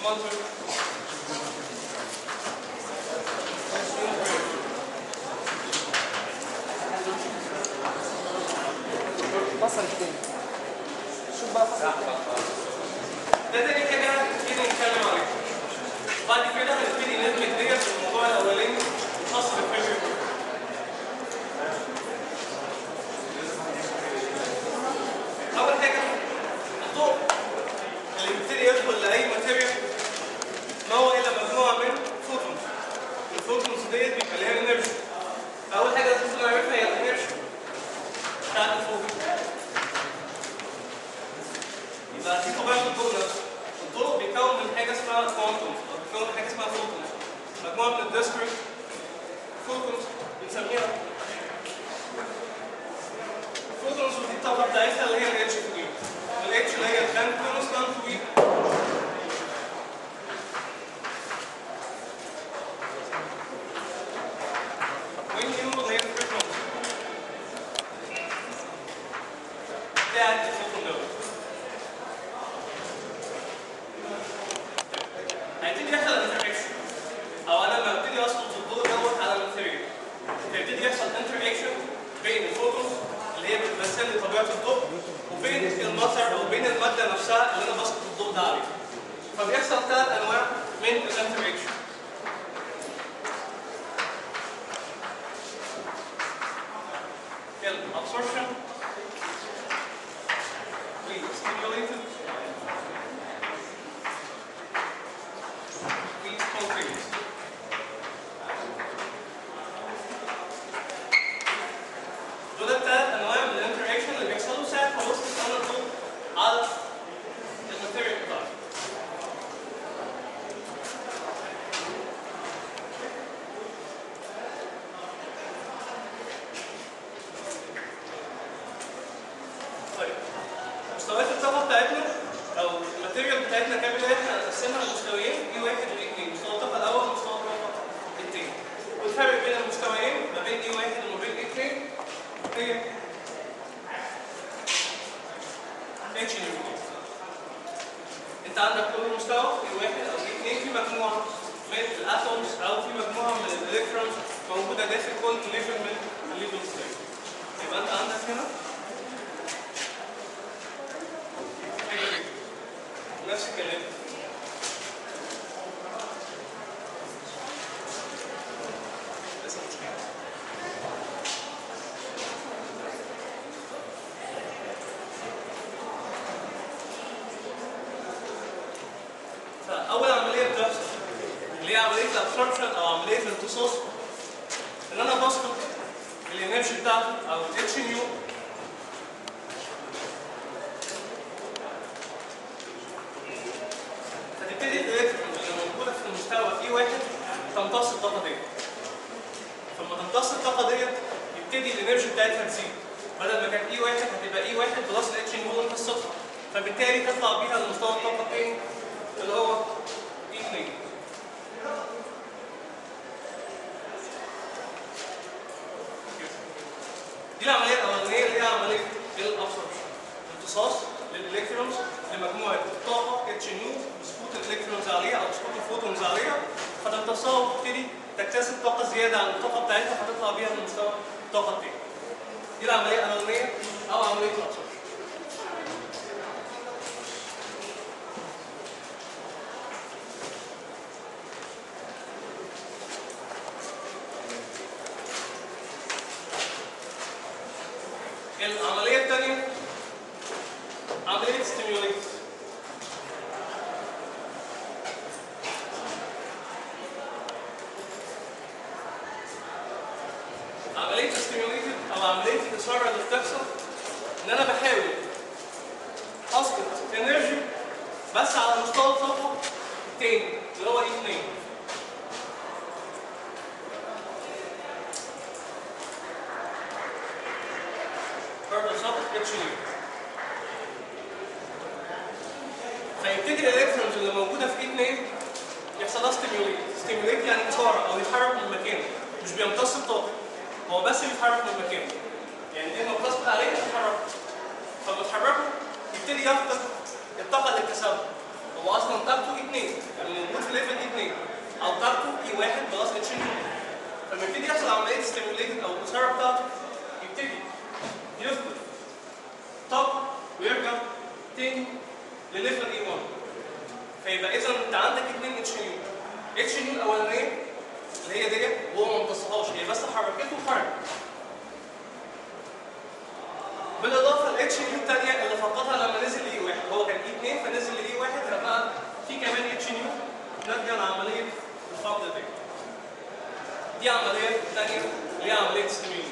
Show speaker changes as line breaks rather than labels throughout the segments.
sponsor
فصل التاني شوف بقى فصل التاني
ده تاني حاجة نبتدي نتكلم عليها. بعد كده هنبتدي ندمج ديت في الموضوع الأولاني خاص بالفيلم. أول حاجة الضوء اللي بيبتدي يدخل لأي ماتيريال ما هو إلا مجموعة من فوتونز. الفوتونز ديت بيبقى ليها انرجي. أول حاجة لازم نعرفها هي الانرجي بتاعت الفوتون. يبقى في طبيعه الضوء نفسه الضوء بيتكون من حاجه اسمها كوانتومز او بيتكون من حاجه اسمها فوتونز مجموعه من الديسكريت فوتونز بنسميها فوتونز ودي الطاقه بتاعتها اللي هي الاتش كيو الاتش اللي هي البلاند كونستانت و والنيو اللي هي الفريكونسي بتاعت الفوتون نود هيبتدي يحصل انتراكشن او انا لما ابتدي اسقط الضوء دوت على الماتيريال هيبتدي يحصل انتراكشن بين الفوتونز اللي هي بتمثل لي طبيعه الضوء وبين المطر او بين الماده نفسها اللي انا بسقط الضوء ده عليها فبيحصل ثلاث انواع من الانتراكشن الابسوربشن stimulated we spontaneous دول الثلاث انواع من الانتراكشن اللي بيحصلوا ساعه ما وصلت انا الضوء على الماتيريال بتاعتي طيب مستويات الطاقه بتاعتنا او الماتيريال بتاعتنا كامله احنا هنقسمها لمستويين اي واحد واي اثنين مستوى الطاقه الاول ومستوى الطاقه الثاني والفرق بين المستويين ما بين اي واحد وما بين اي اثنين هي اتش نيوتن انت عندك كل مستوى اي واحد او اي اثنين في مجموعه من الاتومز او في مجموعه من الالكترونز موجوده داخل كل ليفل من الليفلز دي يبقى انت عندك هنا نفس الكلام لسه مشكلة. فأول عملية بتحصل اللي هي عملية الابسوربشن أو عملية الامتصاص إن أنا بسقط الانرجي بتاعته أو الاتش نيو فتبتدي الالكترون اللي موجوده في المستوى اي واحد تمتص الطاقه ديت. فلما تمتص الطاقه ديت يبتدي الانرجي بتاعتها تزيد. بدل ما كانت اي واحد هتبقى اي واحد بلس الاتش نيو اللي قصتها. فبالتالي تطلع بيها لمستوى الطاقه الثاني اللي هو اي 2. دي العمليه الاولانيه اللي هي عمليه الابسوربشن. امتصاص للالكترونز لمجموعه طاقه اتش نيو بسقوط الالكترونز عليها او بسقوط الفوتونز عليها فتمتصها وتبتدي تكتسب طاقه زياده عن الطاقه بتاعتها فتطلع بيها لمستوى الطاقه التاني. دي العمليه الاولانيه او عمليه الابسوربشن. العمليه الثانيه عمليه ستيميوليت عمليه ستيميوليتد او عمليه الاثاره اللي بتحصل ان انا بحاول اسقط انرجي بس على مستوى الطاقه التاني اللي هو اي 2 برضه سقط اتش يو فيبتدي الالكترونز اللي موجوده في اي 2 يحصل لها ستيميوليت ستيميوليت يعني اثاره او يتحرك من مكانه مش بيمتص الطاقه هو بس بيتحرك من مكانه يعني دي لما بتسقط عليه يتحرك فلما تحركه يبتدي يفقد الطاقه اللي اكتسبها هو اصلا طاقته اي 2 يعني موجود في ليفل اي 2 او طاقته اي 1 بلس اتش نيو لما يبتدي يحصل عمليه ستيموليتد او الاشاره بتاعته يبتدي يفقد طاقه ويرجع تاني لليفل اي 1 فيبقى اذا انت عندك 2 اتش نيو اتش نيو الاولانيه اللي هي ديت وهو ما امتصهاش هي بس حركته وخرج بالاضافه الاتش نيو الثانيه اللي فقدها لما نزل لاي واحد هو كان اي 2 فنزل لاي واحد فبقى في كمان اتش نيو ناتجه لعمليه الفقد دي دي عمليه ثانيه اللي هي عمليه ستيميوليت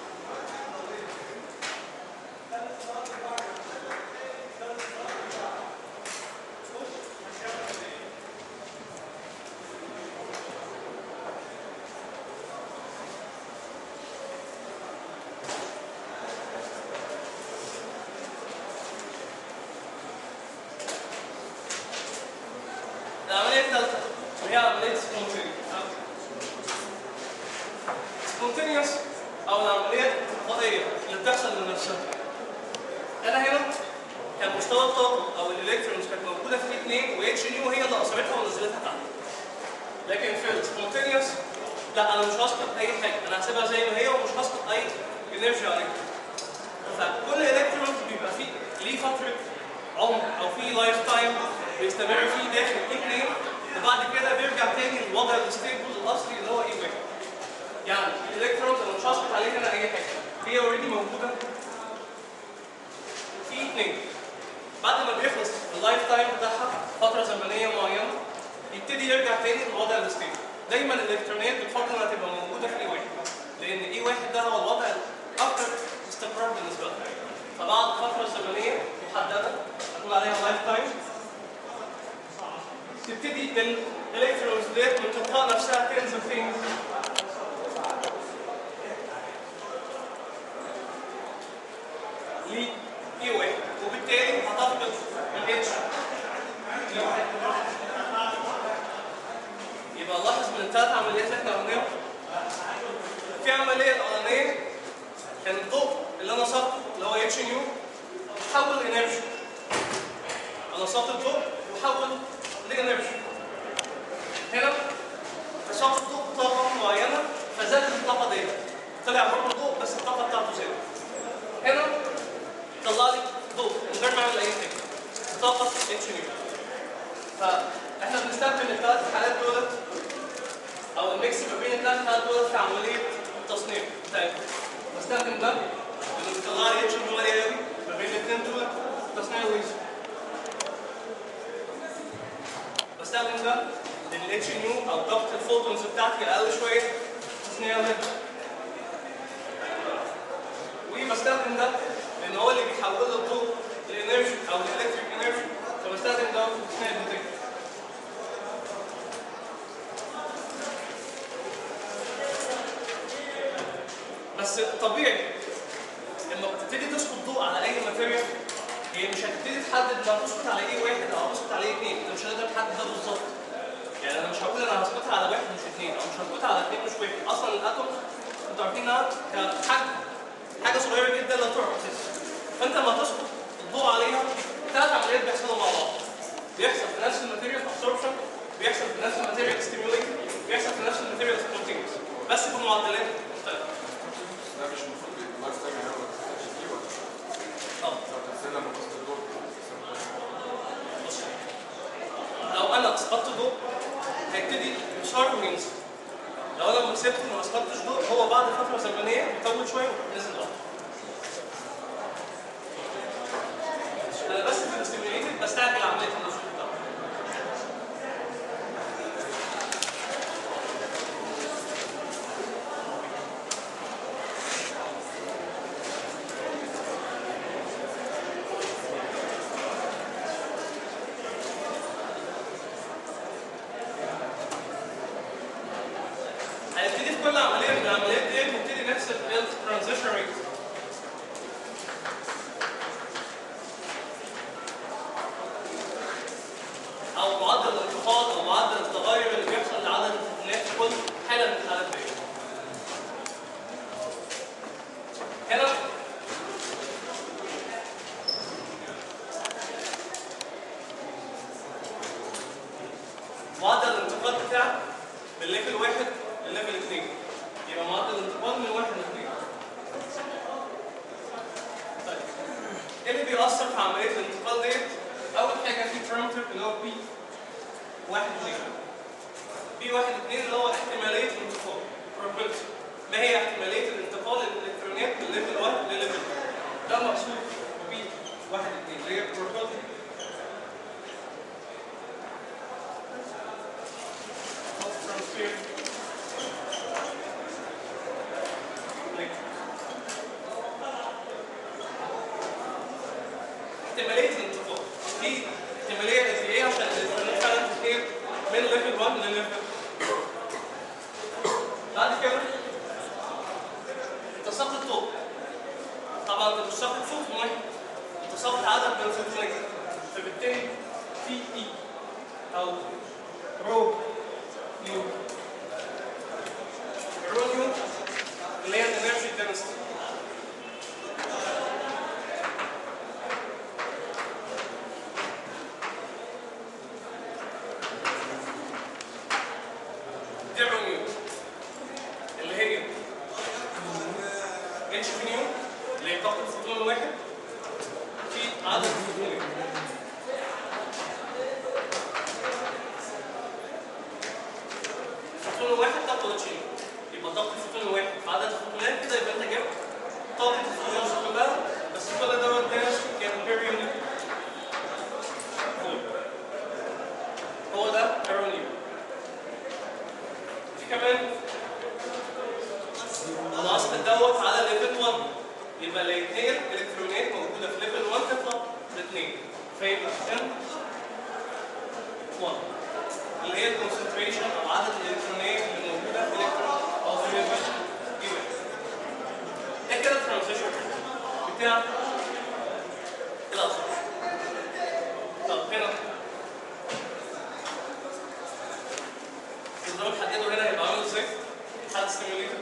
العملية الثالثة اللي هي عملية سبونتينيوس سبونتينيوس أو العمليات التلقائية اللي بتحصل لنفسها أنا هنا كان مستوى الطاقة أو الإلكترونز كانت موجودة في 2 و اتش نيو هي اللي أثرتها ونزلتها تحت لكن في السبونتينيوس لا أنا مش هسقط أي حاجة أنا هسيبها زي ما هي ومش هسقط أي انرجي عليها فكل الكترون بيبقى فيه ليه فتره عمر او فيه لايف تايم بيستمر فيه داخل اي 2 وبعد كده بيرجع تاني للوضع الستيبل الاصلي اللي هو اي 1 يعني الالكترونز انا مش هسقط عليها انا اي حاجه هي اوريدي موجوده في 2 بعد ما بيخلص اللايف تايم بتاعها فتره زمنيه معينه يبتدي يرجع تاني للوضع الستيبل دايما الالكترونات بتفضل انها تبقى موجوده في اي 1 لان اي 1 ده هو الوضع الاكثر استقرار بالنسبه لها فبعد فتره زمنيه محدده هنقول عليها لايف تايم تبتدي الالكترونز ديت من تلقاء نفسها تنزل فين؟ ل اي 1 وبالتالي هتفقد الاتش يبقى لاحظ من الثلاث عمليات اللي احنا قلناهم في عمليه الاولانيه كان الضوء اللي انا صبته اللي هو اتش نيو حول انرجي انا صبت الضوء وحول لانرجي هنا فصبت الضوء بطاقه معينه فزادت الطاقه دي طلع برضه ضوء بس الطاقه بتاعته زادت هنا طلع لي ضوء من غير ما اعمل اي حاجه طاقه اتش نيو فاحنا بنستخدم الثلاث حالات دولت او الميكس ما بين الثلاث حالات دولت في عمليه التصنيع بتاعتنا بستخدم ده اللي بيطلع لي اتش نيو عالي قوي ما بين الاثنين دول تصنيع الليزر بستخدم ده لان الاتش نيو او طاقه الفوتونز بتاعتي اقل شويه تصنيع الليزر وبستخدم ده لان هو اللي بيحول لي الضوء لانرجي او الالكتريك انرجي فبستخدم ده في تصنيع الديتكتور بس طبيعي لما بتبتدي تسقط ضوء على اي ماتيريال هي مش هتبتدي تحدد انها تسقط على ايه واحد او تسقط على ايه اثنين انت مش هتقدر تحدد ده بالظبط يعني انا مش هقول انا هسقطها على واحد مش اثنين او مش هسقطها على اثنين مش واحد اصلا الاتوم انتوا عارفين انها كحجم حاجه صغيره جدا لا تعرف اساسا فانت لما تسقط الضوء عليها ثلاث عمليات بيحصلوا مع بعض بيحصل في نفس الماتيريال ابسوربشن بيحصل في نفس الماتيريال ستيموليت بيحصل في نفس الماتيريال سبونتينيوس بس بمعدلات مختلفه
ده مش المفروض يبقى لايف تايم يعني ما تستناش فيه ولا
اه
لو تستنى لما تصل الدور
بص لو انا اسقطت ضوء هيبتدي يشار وينزل لو انا ما سبته ما اسقطتش ضوء هو بعد فتره زمنيه بيطول شويه وينزل لوحده انا بس في الاستيميوليتد بستعجل عمليه النزول بتاعته هنبتدي في كل عمليه من العمليات دي نبتدي نحسب الترانزيشن ريت او معدل الانخفاض او معدل التغير اللي بيحصل لعدد الفوتونات في كل حاله من الحالات دي هنا معدل الانتقال بتاعك من ليفل واحد لليفل اثنين يبقى معدل الانتقال من واحد لاثنين طيب ايه اللي بيأثر في عملية الانتقال ديت؟ أول حاجة في بارامتر اللي هو بي واحد اثنين بي واحد اثنين اللي هو احتمالية الانتقال probability ما هي احتمالية الانتقال الإلكترونيات من ليفل 1 لليفل 2 ده مقصود بي واحد اثنين اللي هي probability of transfer احتمالية الانتقال في احتمالية قد ايه عشان الالكترونات فعلا تتنقل من ليفل 1 لليفل بعد كده انت ساقط طوق طبعا انت مش ساقط فوتون واحد انت ساقط عدد من الفوتونات فبالتالي في اي او رو نيو رو نيو اللي هي الانرجي density دي رو نيو اللي هي اتش في نيو اللي هي طاقة الفوتون الواحد في عدد الفوتونات الفوتون الواحد طاقة اتش نيو يبقى طاقة الفوتون الواحد في عدد الفوتونات كده يبقى انت جبت طاقة الفوتون كلها بس كل دوت ده كان بير يونت هو ده بيرونيو في كمان ناقص دوت على ليفل 1 يبقى اللي يتنقل الكترونات موجوده في ليفل 1 تطلع لاثنين فيبقى ان 1 اللي هي الكونسنتريشن او عدد الالكترونات اللي موجوده في الكترون او في ليفل دي واحد ده كده الترانزيشن بتاع الاصل طب هنا تقدروا تحددوا هنا هيبقى عامل ازاي؟ حد ستيميوليتر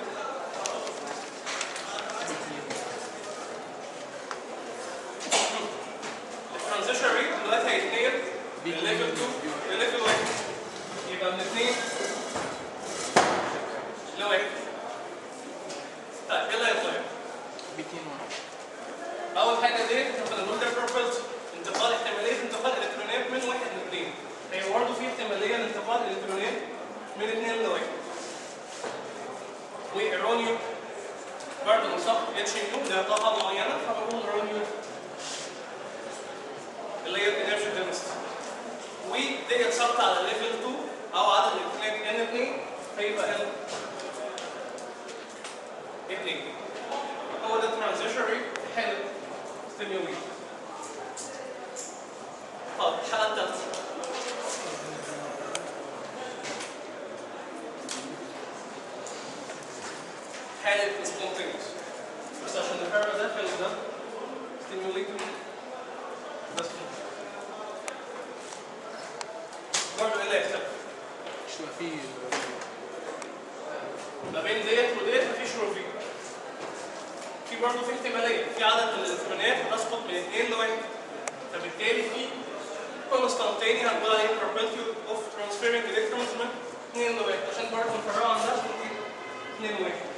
الترانزيشن ريت دلوقتي هيتنقل من ليفل 2 لليفل 1 يبقى من 2 ل 1 طيب ايه اللي هيتغير؟
بي 2 1
اول حاجه دي احنا بنقول ده بروبابيلتي انتقال احتماليه انتقال الكترونات من واحد لاثنين هي برضه في احتماليه لانتقال الالكترونات من اثنين لواحد وايرونيوم برضه نصف اتش يو ده طاقه معينه فبنقول ايرونيوم اللي هي الانرجي دنسيتي ودي اتثبت على ليفل 2 او عدد الالكترونات ان 2 هيبقى ال 2 هو ده ترانزيشن ريت في حاله ستيميوليشن طب الحاله الثالثه حاله سبونتينيوس بس عشان نفرق ده في ده ستيميوليتور ده spontaneous. برضه ايه اللي هيختلف؟
مش هيبقى فيه
ما بين ديت وديت مفيش روفي في برضه في احتماليه في عدد من الالكترونات هتسقط من اثنين لواحد فبالتالي في كونستانت تاني هنقول عليه probability of transferring electrons من اثنين لواحد عشان برضه نفرقها عن ده ونجيب اثنين لواحد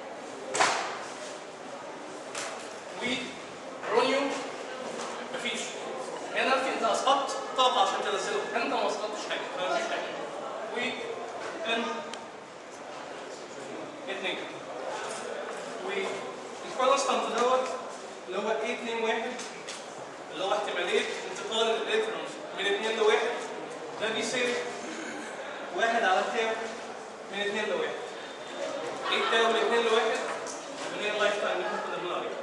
ورونيوم مفيش هنا في انت اسقطت طاقه عشان تنزله هنا انت ما اسقطتش حاجه فمفيش حاجه و ان اثنين والكونستانت دوت اللي هو ايه 2 1 اللي هو احتماليه انتقال الالكترونز من 2 ل 1 ده بيساوي 1 على تاو من 2 ل 1 ايه تاو من 2 ل 1 اللي هي اللايف تايم اللي احنا كنا بنقول عليه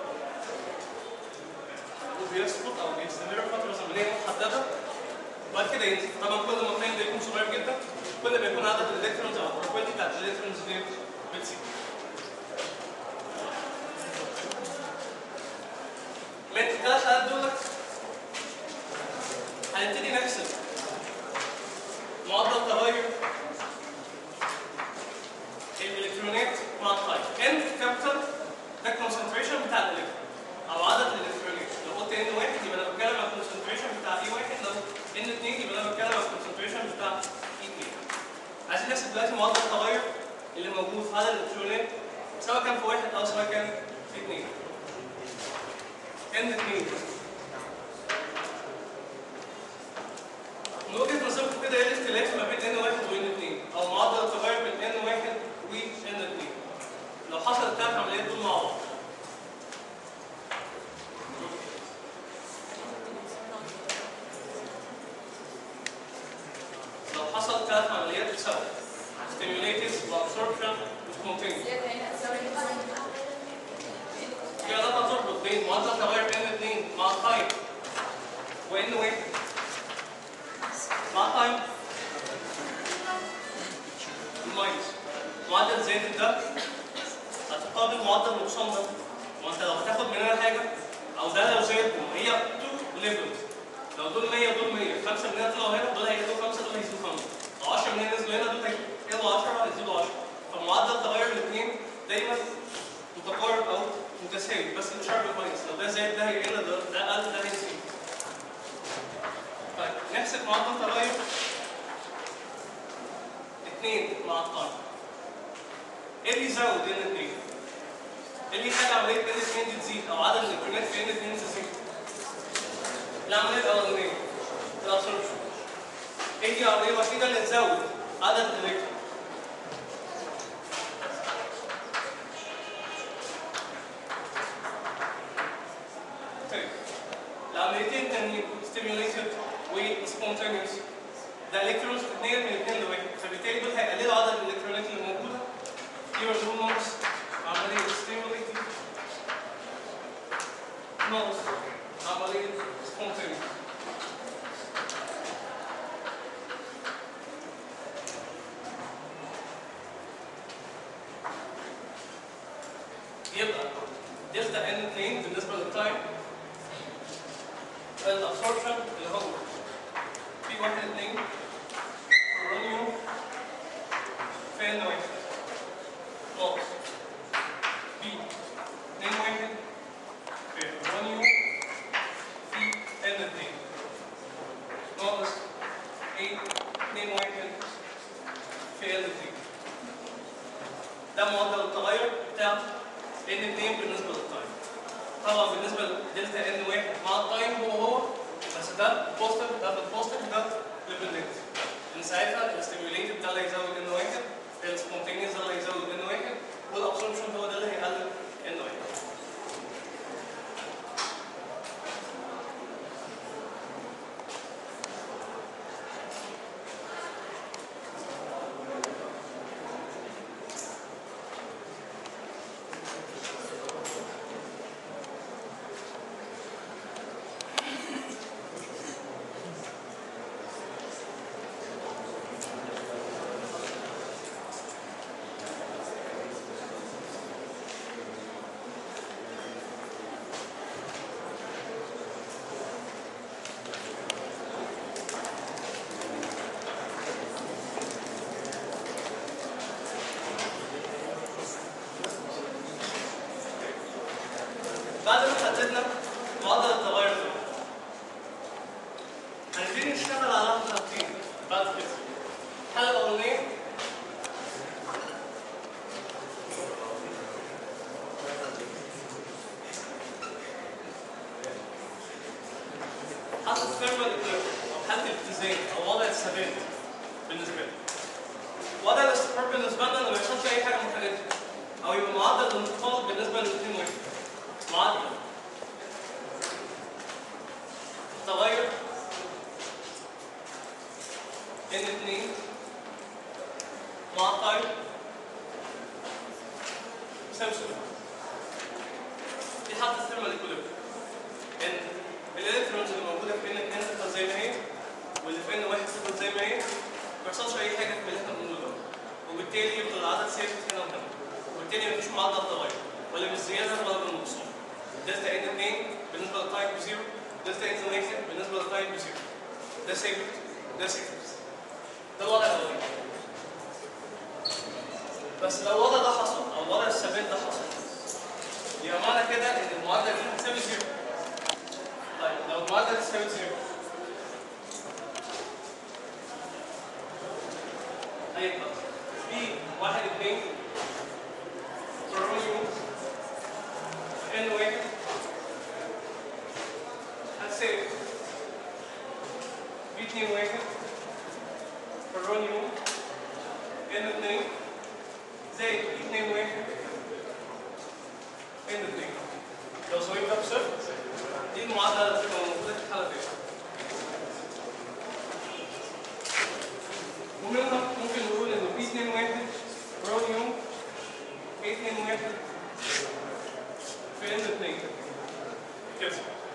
وبيسقط او بيستمر فتره زمنيه محدده وبعد كده ينزل طبعا كل ما التايم ده يكون صغير جدا كل ما يكون عدد الالكترونز او البروبابيلتي بتاعت الالكترونز دي بتزيد من الثلاث حالات دول هنبتدي نحسب معدل تغير الالكترونات مع التايم ان كابيتال ده الكونسنتريشن بتاع الالكترون او عدد الالكترونات لو قلت ان واحد يبقى انا بتكلم عن الكونسنتريشن بتاع اي واحد لو ان اثنين يبقى انا بتكلم عن الكونسنتريشن بتاع اي اثنين عايزين نحسب دلوقتي معدل التغير اللي موجود في عدد الالكترونات سواء كان في واحد او سواء كان في اثنين. ان اثنين. من وجهه نظركم كده ايه الاختلاف ما بين ان واحد وان اثنين او معدل التغير بين ان واحد وان اثنين. لو حصل الثلاث عمليات دول مع بعض. لو حصل ثلاث عمليات سوا stimulated وabsorption وspontaneous في علاقه تربط بين معدل تغير ان اثنين مع التايم وان واحد مع التايم الماينس معدل زائد ده هتقابل معدل النقصان ده وانت لو هتاخد مننا حاجه او ده لو زادهم هي تو ليفلز لو دول 100 ودول 100 5 من هنا طلعوا هنا دول هيزيدوا 5 دول هيزيدوا 5 لو 10 من هنا نزلوا هنا دول هيزيدوا 10 هيزيدوا 10 فمعدل تغير الاثنين دايما متقارب او متساوي بس مش شرط كويس لو ده زاد ده هيقل ده ده قل ده هيزيد طيب نحسب معدل تغير اثنين مع التايم ايه اللي يزود ان اثنين؟ ايه اللي يخلي عمليه ان اثنين دي تزيد او عدد الالكترونات في ان اثنين تزيد؟ العمليه الاولانيه الابسوربشن ايه هي العمليه الوحيده اللي تزود عدد الالكترون؟ طيب العمليتين التانيين stimulated و spontaneous ده الكترونز بتتنقل من اثنين لواحد فبالتالي دول هيقللوا عدد الالكترونات اللي موجوده يبقى دول ناقص عمليه stimulated ناقص عمليه spontaneous يبقى دلتا ان 2 بالنسبه للتايم الابسوربشن اللي هو في واحد اثنين رونيو في ان واحد ناقص بي اثنين واحد في رونيو في ان اثنين ناقص ايه اثنين واحد في ان اثنين ده معدل التغير بتاع ان 2 بالنسبه للتايم طبعا بالنسبه لدلتا ان 1 مع التايم هو هو بس ده بوزيتيف ده بالبوزيتيف ده بالنيجاتيف ان ساعتها الستيميوليتد ده اللي هيزود ان 1 السبونتينيوس ده اللي هيزود ان 1 والابسوربشن هو ده اللي هيقلل ان 1 بعد ما حددنا معدل التغير ده هنبتدي نشتغل على حاجتين بعد كده الحاله الاولانيه حالة الثيرمال اكويبمنت او حالة الاتزان او وضع الثبات بالنسبه لي وضع الاستقرار بالنسبه لنا ما بيحصلش اي حاجه من الحاجات دي او يبقى معدل الانتقال بالنسبه للاثنين واحد معدل تغير ان اثنين مع التايم يساوي صفر دي حالة الثيرمال ايكوليبريم ان الالكترونز اللي موجوده في ان اثنين تفضل زي ما هي واللي في ان واحد تفضل زي ما هي ما بيحصلش اي حاجه في اللي احنا بنقوله ده وبالتالي يفضل العدد ثابت هنا وهنا وبالتالي مفيش معدل تغير ولا بالزياده ولا بالنقصان دلتا ان 2 بالنسبه للتايم بزيرو دلتا ان 1 بالنسبه للتايم بزيرو ده ثابت ده ثابت ده الوضع الاولاني بس لو الوضع ده حصل او الوضع الثابت ده حصل يبقى معنى كده ان المعادله دي هتساوي زيرو طيب لو المعادله دي تساوي زيرو هيبقى واحد اثنين برونيو ان واحد هتساوي بي اتنين واحد برونيو ان اتنين زائد بي اتنين واحد ان اتنين لو سويت ده بصفر دي المعادلة اللي بتبقى موجودة في الحالة دي ومنها ممكن نقول ان بي 2 1 برونيوم بي 2 1 في ان 2 كده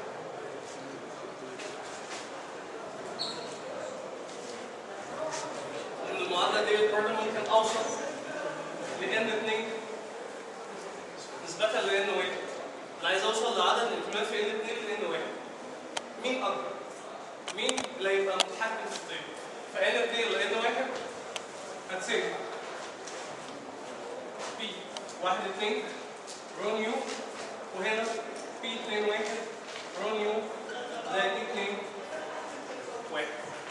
ان المعادله دي برضه ممكن اوصل لان 2 نسبة لان 1 انا عايز اوصل لعدد الالكترونات في ان 2 لان 1 مين اكبر؟ مين اللي هيبقى متحكم في الطيب؟ فان 2 لان 1 هتساوي بي 1 2 رون يو وهنا بي 2 1 رون يو زائد 2 1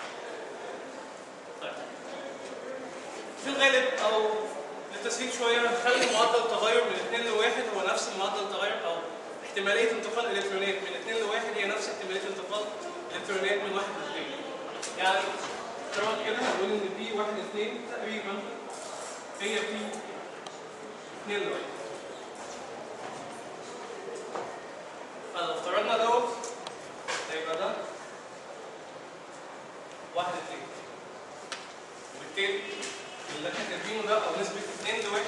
طيب في الغالب او للتسهيل شويه نخلي معدل التغير من 2 ل 1 هو نفس معدل التغير او احتماليه انتقال الالكترونات من 2 ل 1 هي نفس احتماليه انتقال الالكترونات من 1 ل 2 يعني طبعا كده هنقول ان بي 1 2 تقريبا هي بي 2 ل 1 فلو افترضنا دوت هيبقى ده 1 2 وبالتالي اللي احنا كاتبينه ده او نسبه 2 ل 1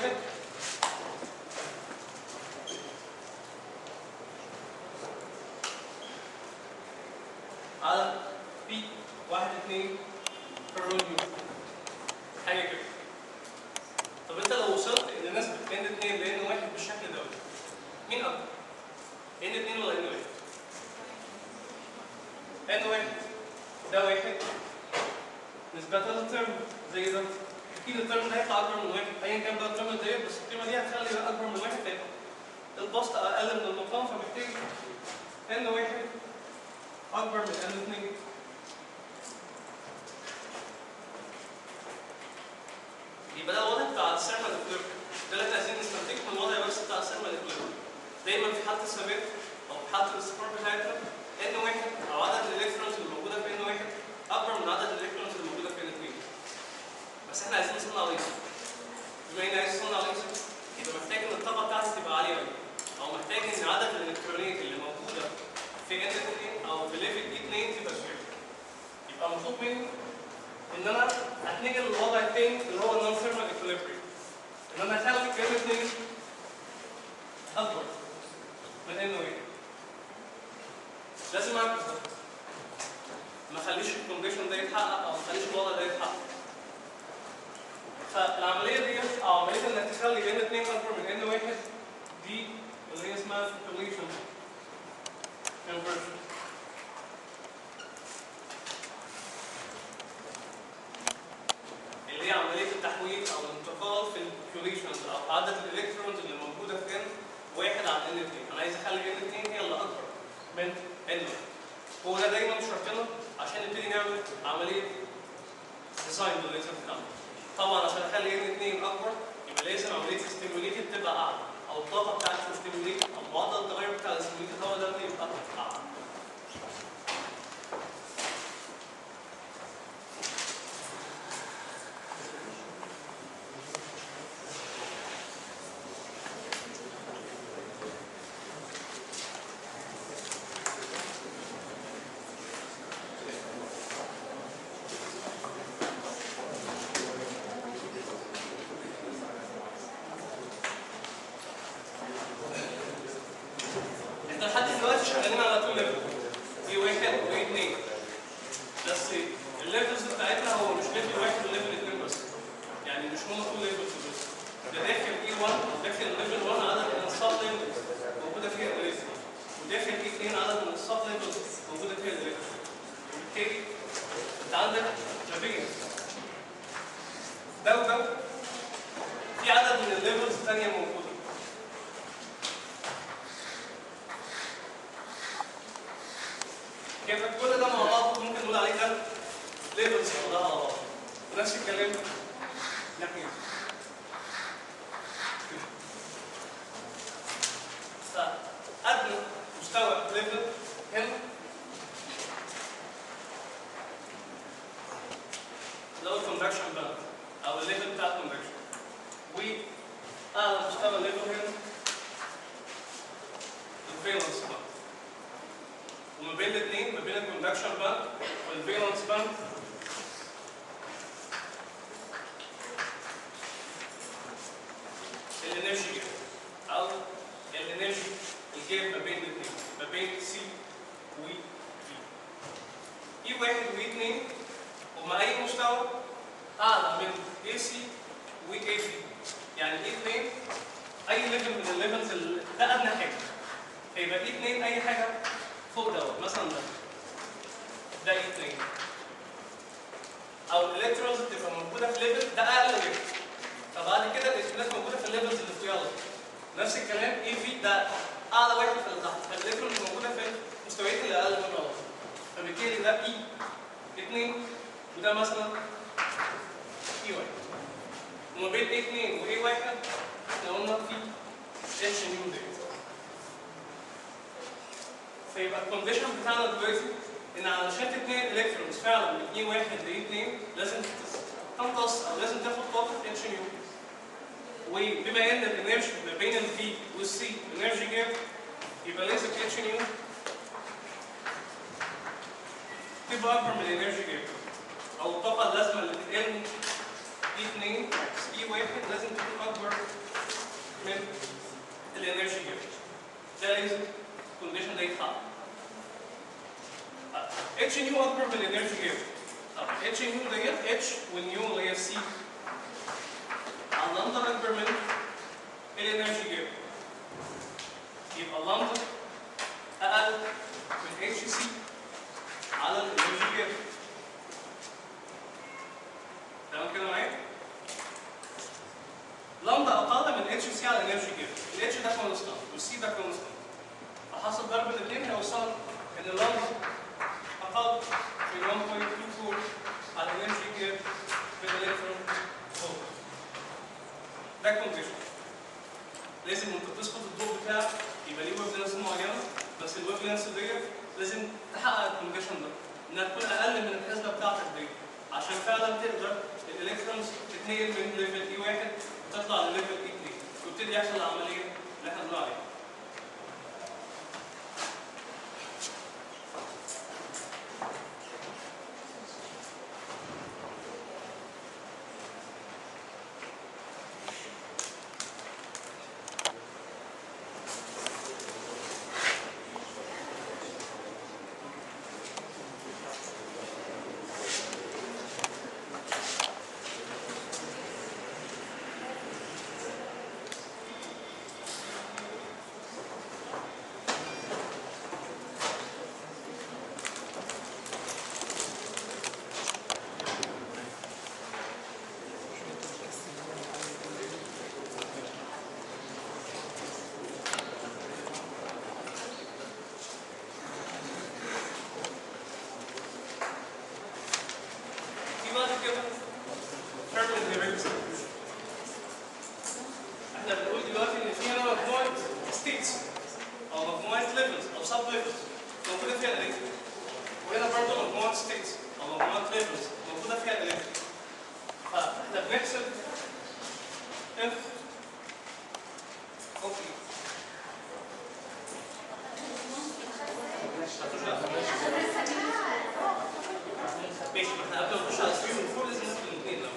على بي 1 2 برون يو حاجه كده طب انت لو وصلت ان نسبه ان 2 ل ان 1 بالشكل ده مين اكبر؟ ان 2 ولا ان 1؟ ان 1 ده واحد نسبة للترم زي ده اكيد الترم ده هيطلع اكبر من واحد ايا كان بقى الترم ده إيه، بس القيمه دي هتخلي ده اكبر من واحد فيبقى البسط اقل من المقام فبالتالي ان واحد اكبر من ان 2 يبقى ده الوضع بتاع السيرما الاكليريك ده اللي احنا عايزين نستنتجه من الوضع بس بتاع السيرما الاكليريك دايما في حاله الثبات او في حاله الاستقرار بتاعتنا ان واحد او عدد الالكترونز اللي موجوده في ان واحد اكبر من عدد الالكترونز اللي موجوده في ان 2 بس احنا عايزين نصنع ليزر بما اني عايز اصنع ليزر يبقى محتاج ان الطاقه بتاعتي تبقى عاليه قوي او محتاج ان عدد الالكترونات اللي موجوده في ان 2 او في ليفل اي 2 تبقى صغيره يبقى مطلوب مني ان انا هتنقل للوضع الثاني اللي هو النون ثيرمال اكوليبريم ان انا اخلي ان 2 اكبر من ان 1 لازم اعمل ده ما اخليش الكونديشن ده يتحقق او ما اخليش الوضع ده يتحقق فالعمليه دي او عمليه انك تخلي ان 2 اكبر من ان 1 دي اللي هي اسمها population conversion اللي هي عمليه التحويل او الانتقال في البوبيوليشنز او عدد الالكترونز اللي موجوده في ان واحد عن ان 2 انا عايز اخلي ان 2 هي اللي اكبر من ان 1 هو ده دايما شرطنا عشان نبتدي نعمل عمليه ديزاين للليزر بتاعنا طبعا عشان اخلي ان 2 اكبر يبقى لازم عمليه الاستيموليتد تبقى اعلى او الطاقه بتاعت الاستيموليتد او معدل التغير بتاع الاستيموليتد هو ده اللي يبقى اعلى احنا لحد دلوقتي شغالين على تو ليفل في واحد وفي اثنين بس الليفلز بتاعتنا هو مش ليفل واحد وليفل اثنين بس يعني مش هما تو ليفلز بس ده داخل اي 1 وداخل ليفل 1 عدد من السب ليفلز موجوده فيها الالكترون وداخل اي 2 عدد من السب ليفلز موجوده فيها الالكترون وبالتالي انت عندك ما بين ده وده في عدد من الليفلز ثانيه موجوده كيف كل ده مع بعض ممكن نقول عليه ده ليفلز كلها مع بعض ونفس الكلام ناحيه الكونفكشن باند او الليفل بتاع الكونفكشن واعلى مستوى ليفل هنا الفالنس باند وما بين الاثنين ما بين الكونفكشن باند والفالنس باند الانرجي جاب او الانرجي الجاب ما بين الاثنين ما بين سي و اي اي واحد واي اثنين هما اي مستوى اعلى من اي سي و اي بي يعني اي اثنين اي ليفل من الليفلز ال- ده ادنى حاجه فيبقى اي اثنين اي حاجه فوق دوت مثلا ده ده اي اثنين او الالكترونز بتبقى موجوده في ليفل ده اقل ليفل فبعد كده الالكترونات موجوده في الليفلز اللي فوقيها نفس الكلام اي في ده اعلى واحد في اللي تحت فالالكترونز موجوده في المستويات اللي اقل من بعض فبالتالي ده اي اثنين وده مثلا اي واحد وما بين اي اثنين واي واحد احنا قلنا في اتش نيو ديت فيبقى الكونديشن بتاعنا دلوقتي ان علشان تتنقل الكترونز فعلا من اي واحد لاي اثنين لازم تمتص او لازم تاخد طاقه اتش نيو وبما ان الانرجي ما بين الفي والسي انرجي جاب يبقى لازم اتش نيو تبقى اكبر من الانرجي جاب او الطاقه اللازمه اللي بتتقل اي 2 اي 1 لازم تكون اكبر من الانرجي جاب ده لازم الكونديشن ده يتحقق اتش نيو اكبر من الانرجي جاب طب اتش نيو ديت اتش والنيو اللي هي سي على لامدا اكبر من الانرجي جاب يبقى لامدا اقل من اتش سي على الانرجي جاب تمام كده معايا؟ لامدا اقل من اتش سي على الانرجي جاب الاتش ده كونستانت والسي ده كونستانت فحسب ضرب الاثنين هيوصل ان اللامدا اقل من 1.24 على الانرجي جاب في الالكترون فولت ده كونديشن لازم وانت بتسقط الضوء بتاعك يبقى ليه ويف لينس معينه بس الويف لينس ديت لازم تحقق الكونديشن ده انها تكون اقل من الحسبه بتاعتك دي عشان فعلا تقدر الالكترونز تتنقل من ليفل اي واحد وتطلع لليفل اي 2 ويبتدي يحصل العمليه اللي احنا بنقول عليها في بعد كده thermal derivatives احنا بنقول دلوقتي ان في هنا مجموعه states او مجموعه levels او sub levels موجوده فيها الالكترون وهنا برضه مجموعه states او مجموعه levels موجوده فيها الالكترون فاحنا بنحسب اف اوكي ماشي احنا قبل ما نخش على السيوم المفروض لازم ناخد الاثنين لو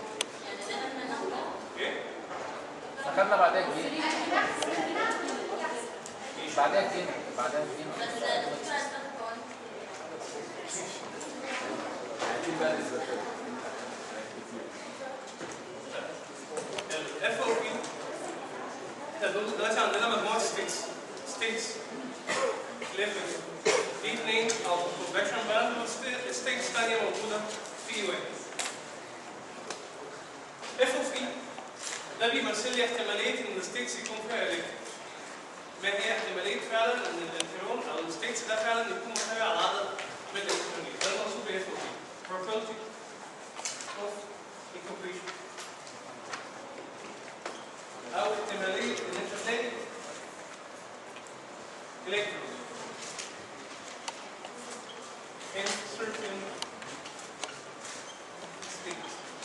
ايه؟
دخلنا بعدها جديد بعدها جديد بعدها جديد
عايزين بقى نسبة
الاف او بي احنا دول دلوقتي عندنا مجموعه ستيتس ستيتس ليفل في اثنين او كونفكشن باند وستيتس ثانيه موجوده في واحد اف او بي ده بيمثل لي احتماليه ان الستيتس يكون فيها الكترون ما هي احتماليه فعلا ان الالكترون او الستيتس ده فعلا يكون محتوي على عدد من الالكترونات ده المقصود باف او بي probability of incompletion او احتماليه ان انت تلاقي electrons in certain states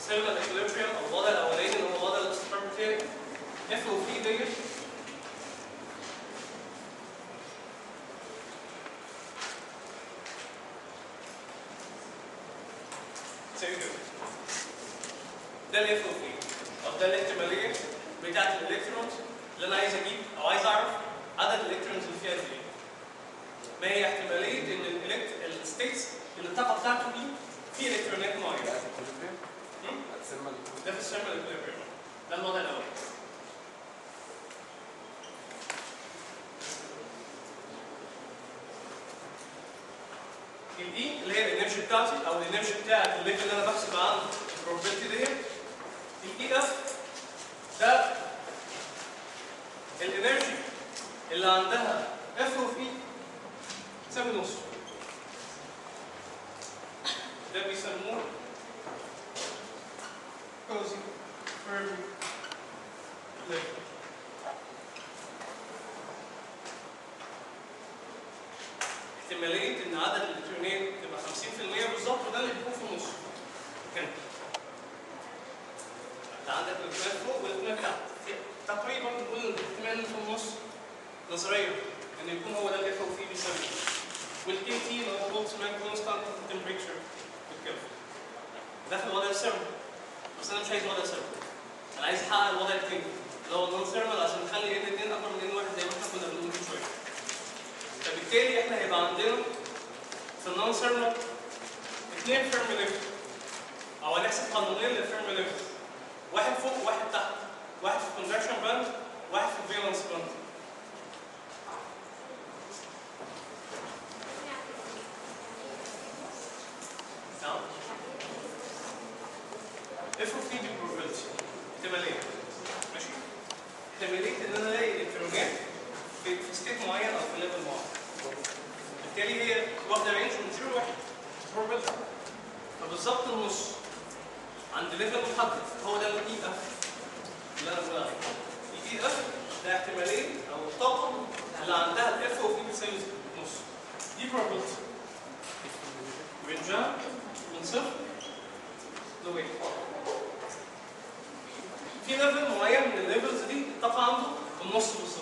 سيرفر اكوليبريم او الوضع الاولاني اللي هو وضع الاستقرار بتاعي اف او في ديت تساوي كده ده الاف او في او ده الاحتماليه بتاعت الالكترونز اللي انا عايز اجيب او عايز اعرف عدد الالكترونز اللي فيها قد ايه ما هي احتماليه ان الستيتس اللي الطاقه بتاعته دي في الكترونات معينه هم؟
هتسمى
ده في الثيرمال اكوليبريم ده الوضع الاول الاي اللي هي الانرجي بتاعتي او الانرجي بتاعت الليفل اللي انا بحسب عنه البروبابيلتي ديت الاي اف ده الانرجي اللي عندها اف اوف اي تساوي نص ده بيسموه كوزي فيرمي ليفل احتماليه ان عدد الالكترونات تبقى 50% بالظبط وده اللي بيكون في النص هنا انت عندك الالكترونات فوق والالكترونات تحت تقريبا نقول الاحتمال اللي في النص نظريا ان يكون هو ده الاف او في بيساوي والكي تي اللي هو بولتزمان كونستانت تمبريتشر بالكلفه ده في الوضع السيرمال بس انا مش عايز وضع سيرمال انا عايز احقق الوضع التاني اللي هو النون سيرمال عشان نخلي ان 2 اكبر من ان 1 زي ما احنا كنا بنقول من شويه فبالتالي احنا هيبقى عندنا في النون سيرمال اثنين فيرم ليفل او هنحسب قانونين للفيرم ليفل واحد فوق وواحد تحت واحد في الكونفكشن باند واحد في الفالنس باند تمام افرض في دي probability احتماليه ماشي احتماليه ان انا الاقي الكترونات في في ستيت معين او في ليفل معين بالتالي هي واخده رينج من 0 ل 1 probability فبالظبط النص عند ليفل محدد هو ده الاي اف اللي انا بقول عليه الاي اف ده احتماليه او الطاقه اللي عندها الاف او في بتساوي نص دي probability رينجها من صفر لواحد في ليفل معين من الليفلز دي الطاقه عنده النص بالظبط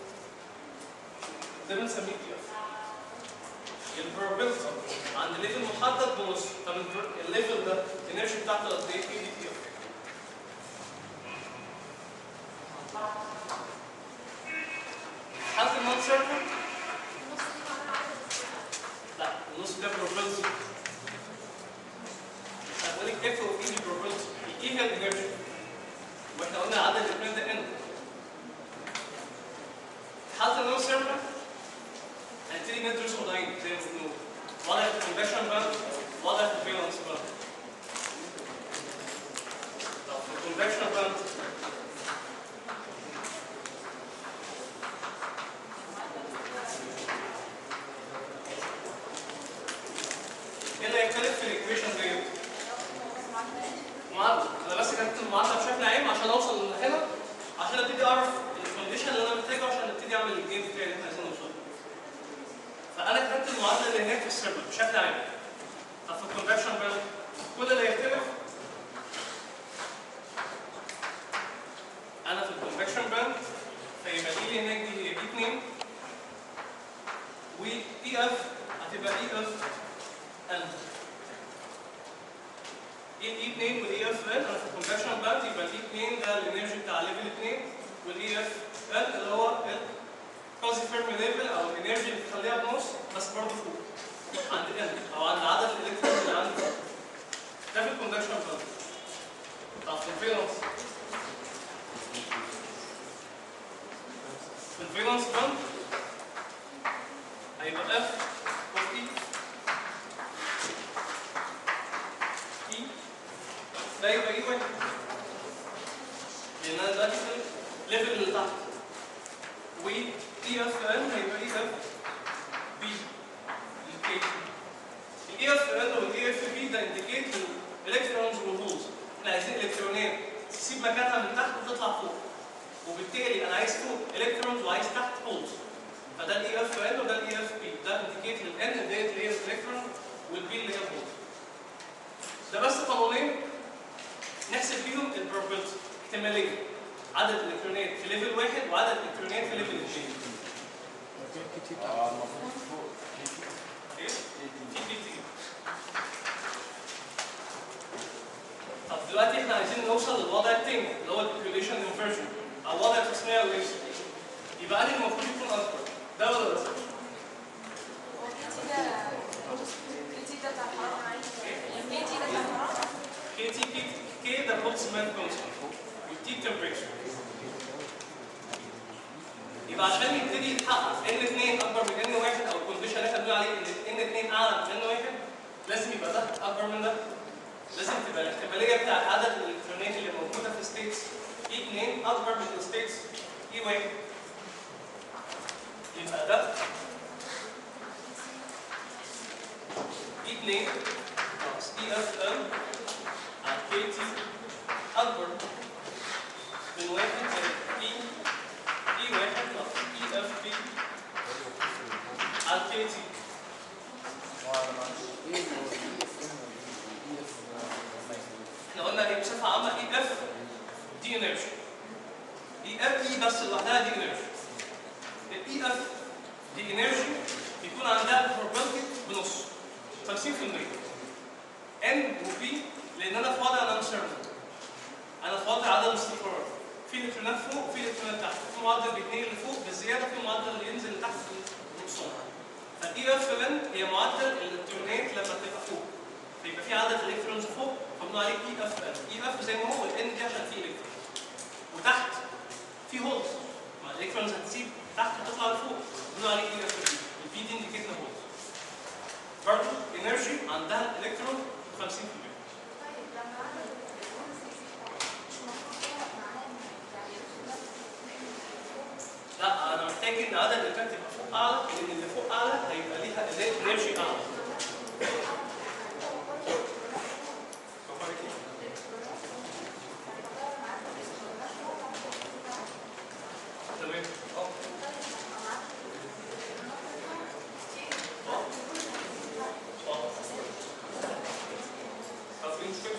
ده بنسميه دي اف البروبابيلتي عند ليفل محدد بنص طب البر- الليفل ده الانرجي بتاعته قد ايه؟ اي دي تي اف حالة النون سيركل لا النص ده probability هقول لك اف او اي دي probability ايه هي الانرجي واحنا قلنا عدد الاثنين ده ان حالة النون سيركل هنبتدي ندرس وضعين زي ما بنقول وضع الكونفكشن باند وضع الفالنس باند لو في الكونفكشن باند ايه اللي هيختلف في الايكويشن ديت؟ معادله انا بس كتبت المعادله بشكل عام عشان اوصل لهنا عشان ابتدي اعرف الكونديشن اللي انا محتاجه عشان ابتدي اعمل الجيم بتاعي اللي احنا عايزين نوصل له. فانا كتبت المعادله اللي هناك في السيرفر بشكل عام طب في الكونفكشن بقى كل اللي هيختلف انا في الكونفكشن باند فيبقى دي اللي هناك دي هي دي 2 واي اف هتبقى اي اف ان اي 2 والاي اف ان انا في الكونفكشن باند يبقى الاي 2 ده الانرجي بتاع ليفل 2 والاي اف ان اللي هو كوزي فيرمي ليفل او الانرجي اللي بتخليها بنص بس برضه فوق عند ان او عند عدد الالكترونز اللي عندي ده في الكوندكشن باند طب في الفالنس في الفالنس باند هيبقى اف اوف اي اي ده يبقى اي واحد لان انا دلوقتي في الليفل اللي تحت و اي اف ان هيبقى اي اف بي الكي الاي اف ان والاي اف بي ده انديكيت الالكترونز والهولز احنا عايزين الكترونات تسيب مكانها من تحت وتطلع فوق وبالتالي انا عايز فوق الكترونز وعايز تحت هولز فده الاي اف ان وده الاي اف بي ده انديكيت للان ديت اللي هي الالكترون والبي اللي هي الهولز ده بس قانونين احتماليه عدد الالكترونات في ليفل واحد وعدد الالكترونات في ليفل اثنين
اه المفروض فوق
ايه؟ تي بي تي طب دلوقتي احنا عايزين نوصل للوضع التاني اللي هو البوبيوليشن انفرجن او وضع التصنيع الرئيسي يبقى انا المفروض يكون اكبر ده ولا ده؟
هو كيتي ده كيتي ده بتاع الحرارة عادي كيتي ده بتاع الحرارة
كي تي كي كي ده بولتسمان كونستنت والتي تمبريتشر يبقى عشان يبتدي يتحقق ان 2 اكبر من ان 1 او الكونديشن اللي احنا بنقول عليه ان ان 2 اعلى من ان 1 لازم يبقى ده اكبر من ده لازم تبقى الاحتماليه بتاعت عدد الالكترونات اللي موجوده في ستيتس اي 2 اكبر من الستيتس اي 1 يبقى ده اي 2 ناقص اي اف ام على كي تي اكبر من واحد زائد اي اي واحد ناقص اي اف بي على كي تي احنا قلنا ايه بصفه عامه اي اف دي انرجي اي اف اي بس لوحدها دي انرجي الاي اف دي انرجي بيكون عندها probability بنص 50% ان وبي لان انا في وضع uncertain انا في وضع عدم استقرار في الكترونات فوق وفي الكترونات تحت في معدل بيتنقل لفوق بالزياده في معدل اللي ينزل لتحت بالنقصان فالاي اف ان هي معدل الالكترونات لما تبقى فوق فيبقى في عدد الكترونز فوق فبنقول عليه اي اف ان اي اف زي ما هو الان دي عشان في الكترون وتحت في هولز ما الالكترونز هتسيب تحت وتطلع لفوق بنقول عليه اي اف بي البي دي انديكيت هولز برضه انرجي عندها الكترون 50%
طيب لما عدد الالكترونز يزيد مش المفروض كده معناه ان يعني
لا انا محتاج ان عدد الالكترونات تبقى فوق اعلى لان اللي فوق اعلى هيبقى ليها انرجي اعلى تمام اه اه اه طب في مشكله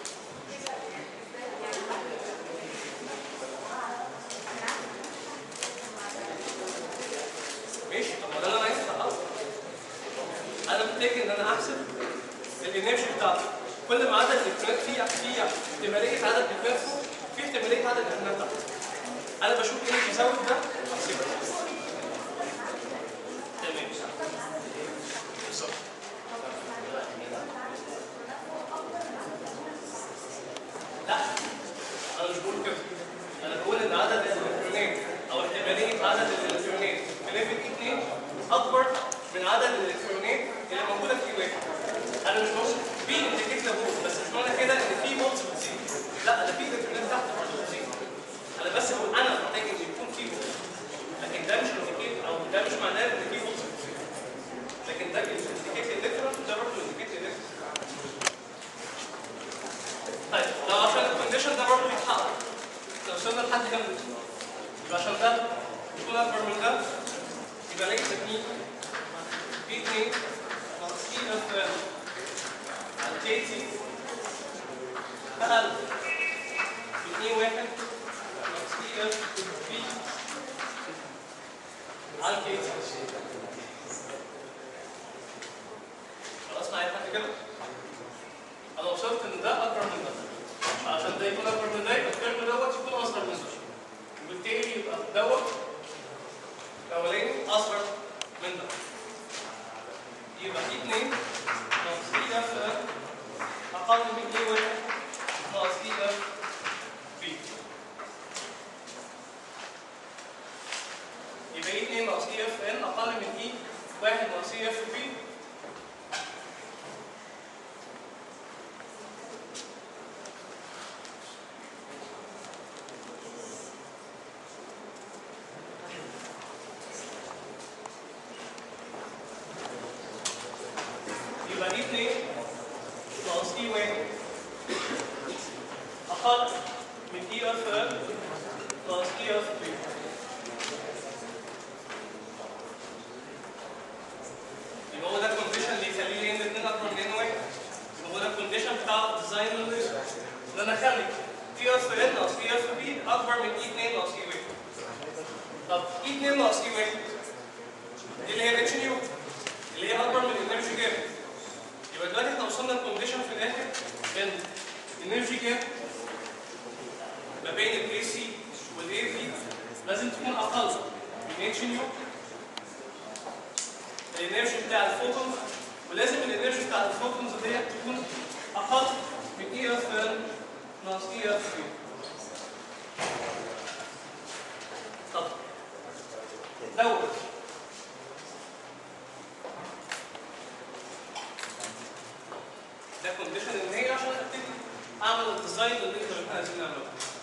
ماشي طب ما ده اللي انا عايز احققه انا محتاج ان انا احسب الانرجي بتاعتي كل ما عدد الالكترونات في في احتماليه عدد الالكترونات فوق في احتماليه عدد الالكترونات تحت انا بشوف ايه اللي بيزود ده احسبه تمام بالظبط لا انا مش بقول كده انا بقول ان عدد الالكترونات او احتماليه عدد الالكترونات في ليفل اي 2 اكبر من عدد الالكترونات اللي موجوده في اي واحد انا مش بقول في انديكيت لابوز بس مش معنى كده ان في فولتس بتزيد لا ده في الكترونات تحت برضه بتزيد انا بس بقول انا محتاج ان يكون في فولتس لكن ده مش انديكيت او ده مش معناه ان في فولتس بتزيد لكن ده انديكيت الالكترون ده برضه انديكيت الالكترون طيب لو عشان الكونديشن ده برضه يتحقق لو وصلنا لحد كام يبقى عشان ده يكون اكبر من ده يبقى ليس تكنيك بي 2 ناقص اي اف ال على كي تي اقل من اي 1 ناقص اي اف بي على كي تي خلاص معايا لحد كده؟ انا وصلت ان ده اكبر من ده عشان ده يكون اكبر من ده يبقى الترم دوت يكون اصغر من ده وبالتالي يبقى دوت الاولاني اصغر من ده يبقى اي 2 ناقص اي اف اقل من اي 1 ناقص اي اف بي يبقى اي 2 ناقص اي اف ان اقل من اي 1 ناقص اي اف بي يبقى دي 2 ناقص اي 1 اقل من اي اف ال ناقص اي اف بي يبقى هو ده الكونديشن اللي يخلي لي ان 2 اكبر من ان 1 يبقى هو ده الكونديشن بتاع الديزاين الليزر ان انا اخلي اي اف ال ناقص اي اف اكبر من اي 2 ناقص اي 1 طب اي 2 ناقص اي 1 دي اللي هي الاتش نيو اللي هي اكبر من الانرجي جاب يبقى دلوقتي احنا وصلنا لكونديشن في الاخر ان الانرجي جاب ما بين الاي سي والاي في لازم تكون اقل من اتش نيو الانرجي بتاع الفوتونز ولازم الانرجي بتاع الفوتونز ديت تكون اقل من اي اف ال ناقص اي اف يو طب دوت ده كونديشن ان هي عشان ابتدي اعمل الديزاين اللي احنا عايزين نعمله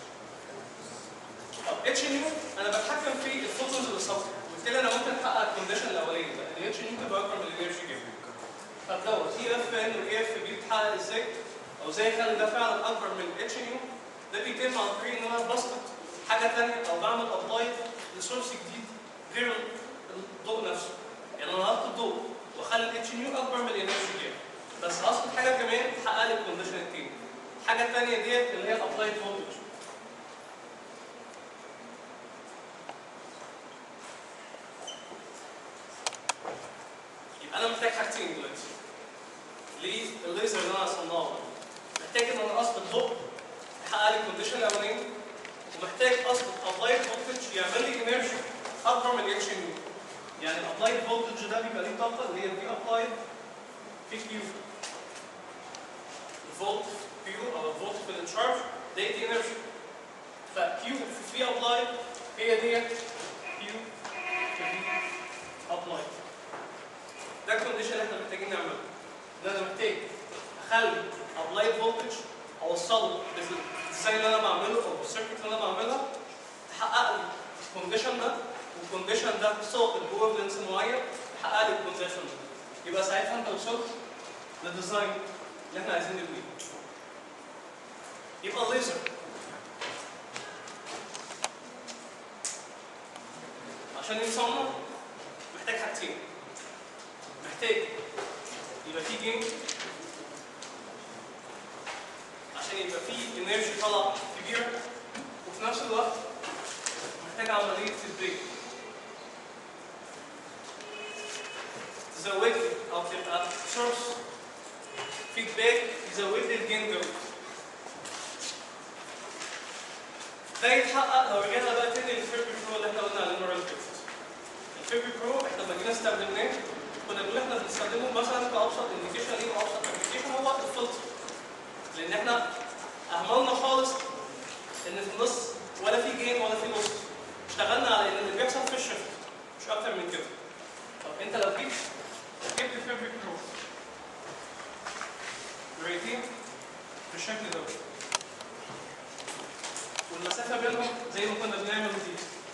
طب اتش نيو انا بتحكم في الفوتونز اللي صفر وبالتالي انا ممكن احقق الكونديشن الاولاني ده ان اتش نيو تبقى اكبر من الانرجي جيم طب دوت اي اف ان واي اف بي بتحقق ازاي؟ او ازاي اخلي ده فعلا اكبر من اتش نيو ده بيتم عن طريق ان انا بسقط حاجه ثانيه او بعمل ابلاي لسورس جديد غير الضوء نفسه يعني انا هسقط الضوء واخلي الاتش نيو اكبر من الانرجي جيم بس هسقط حاجه كمان تحقق لي الكونديشن التاني الحاجه الثانيه ديت اللي هي الابلايد فولتج يبقى انا محتاج حاجتين دلوقتي للليزر اللي انا هصنعه محتاج ان انا اسقط ضوء يحقق لي الكونديشن الاولاني ومحتاج اسقط ابلايد فولتج يعمل لي انرجي اكبر من الاتش نيو يعني الابلايد فولتج ده بيبقى ليه طاقه اللي هي في ابلايد في كيو الفولت كيو او الفولت في الانشارج دي دي انرجي فكيو في في ابلايد هي ديت كيو في في ابلايد ده الكونديشن اللي احنا محتاجين نعمله ان انا محتاج اخلي ابلايد فولتج اوصله بالديزاين اللي انا بعمله او بالسيركت اللي انا بعملها تحقق لي الكونديشن ده والكونديشن ده ساقط جوه بلنس معين تحقق لي الكونديشن ده يبقى ساعتها انت وصلت للديزاين اللي احنا عايزين نبنيه يبقى الليزر عشان يصنع محتاج حاجتين محتاج يبقى فيه جيم عشان يبقى فيه انرجي طالعه كبيره وفي نفس الوقت محتاج عمليه تدريج تزود لي او تبقى سورس فيدباك يزود لي الجين ده ده يتحقق لو رجعنا بقى تاني للفيربي برو اللي احنا قلنا عليه المره اللي فاتت الفيربي برو احنا لما جينا استخدمناه كنا بنقول احنا بنستخدمه مثلا كابسط انديكيشن ايه وابسط انديكيشن هو الفلتر لان احنا اهملنا خالص ان في النص ولا في جين ولا في لوس اشتغلنا على ان اللي بيحصل في الشفت مش اكتر من كده طب انت لو جيت جبت الفيربي برو ريتين بالشكل ده والمسافه بينهم زي ما كنا بنعمل دي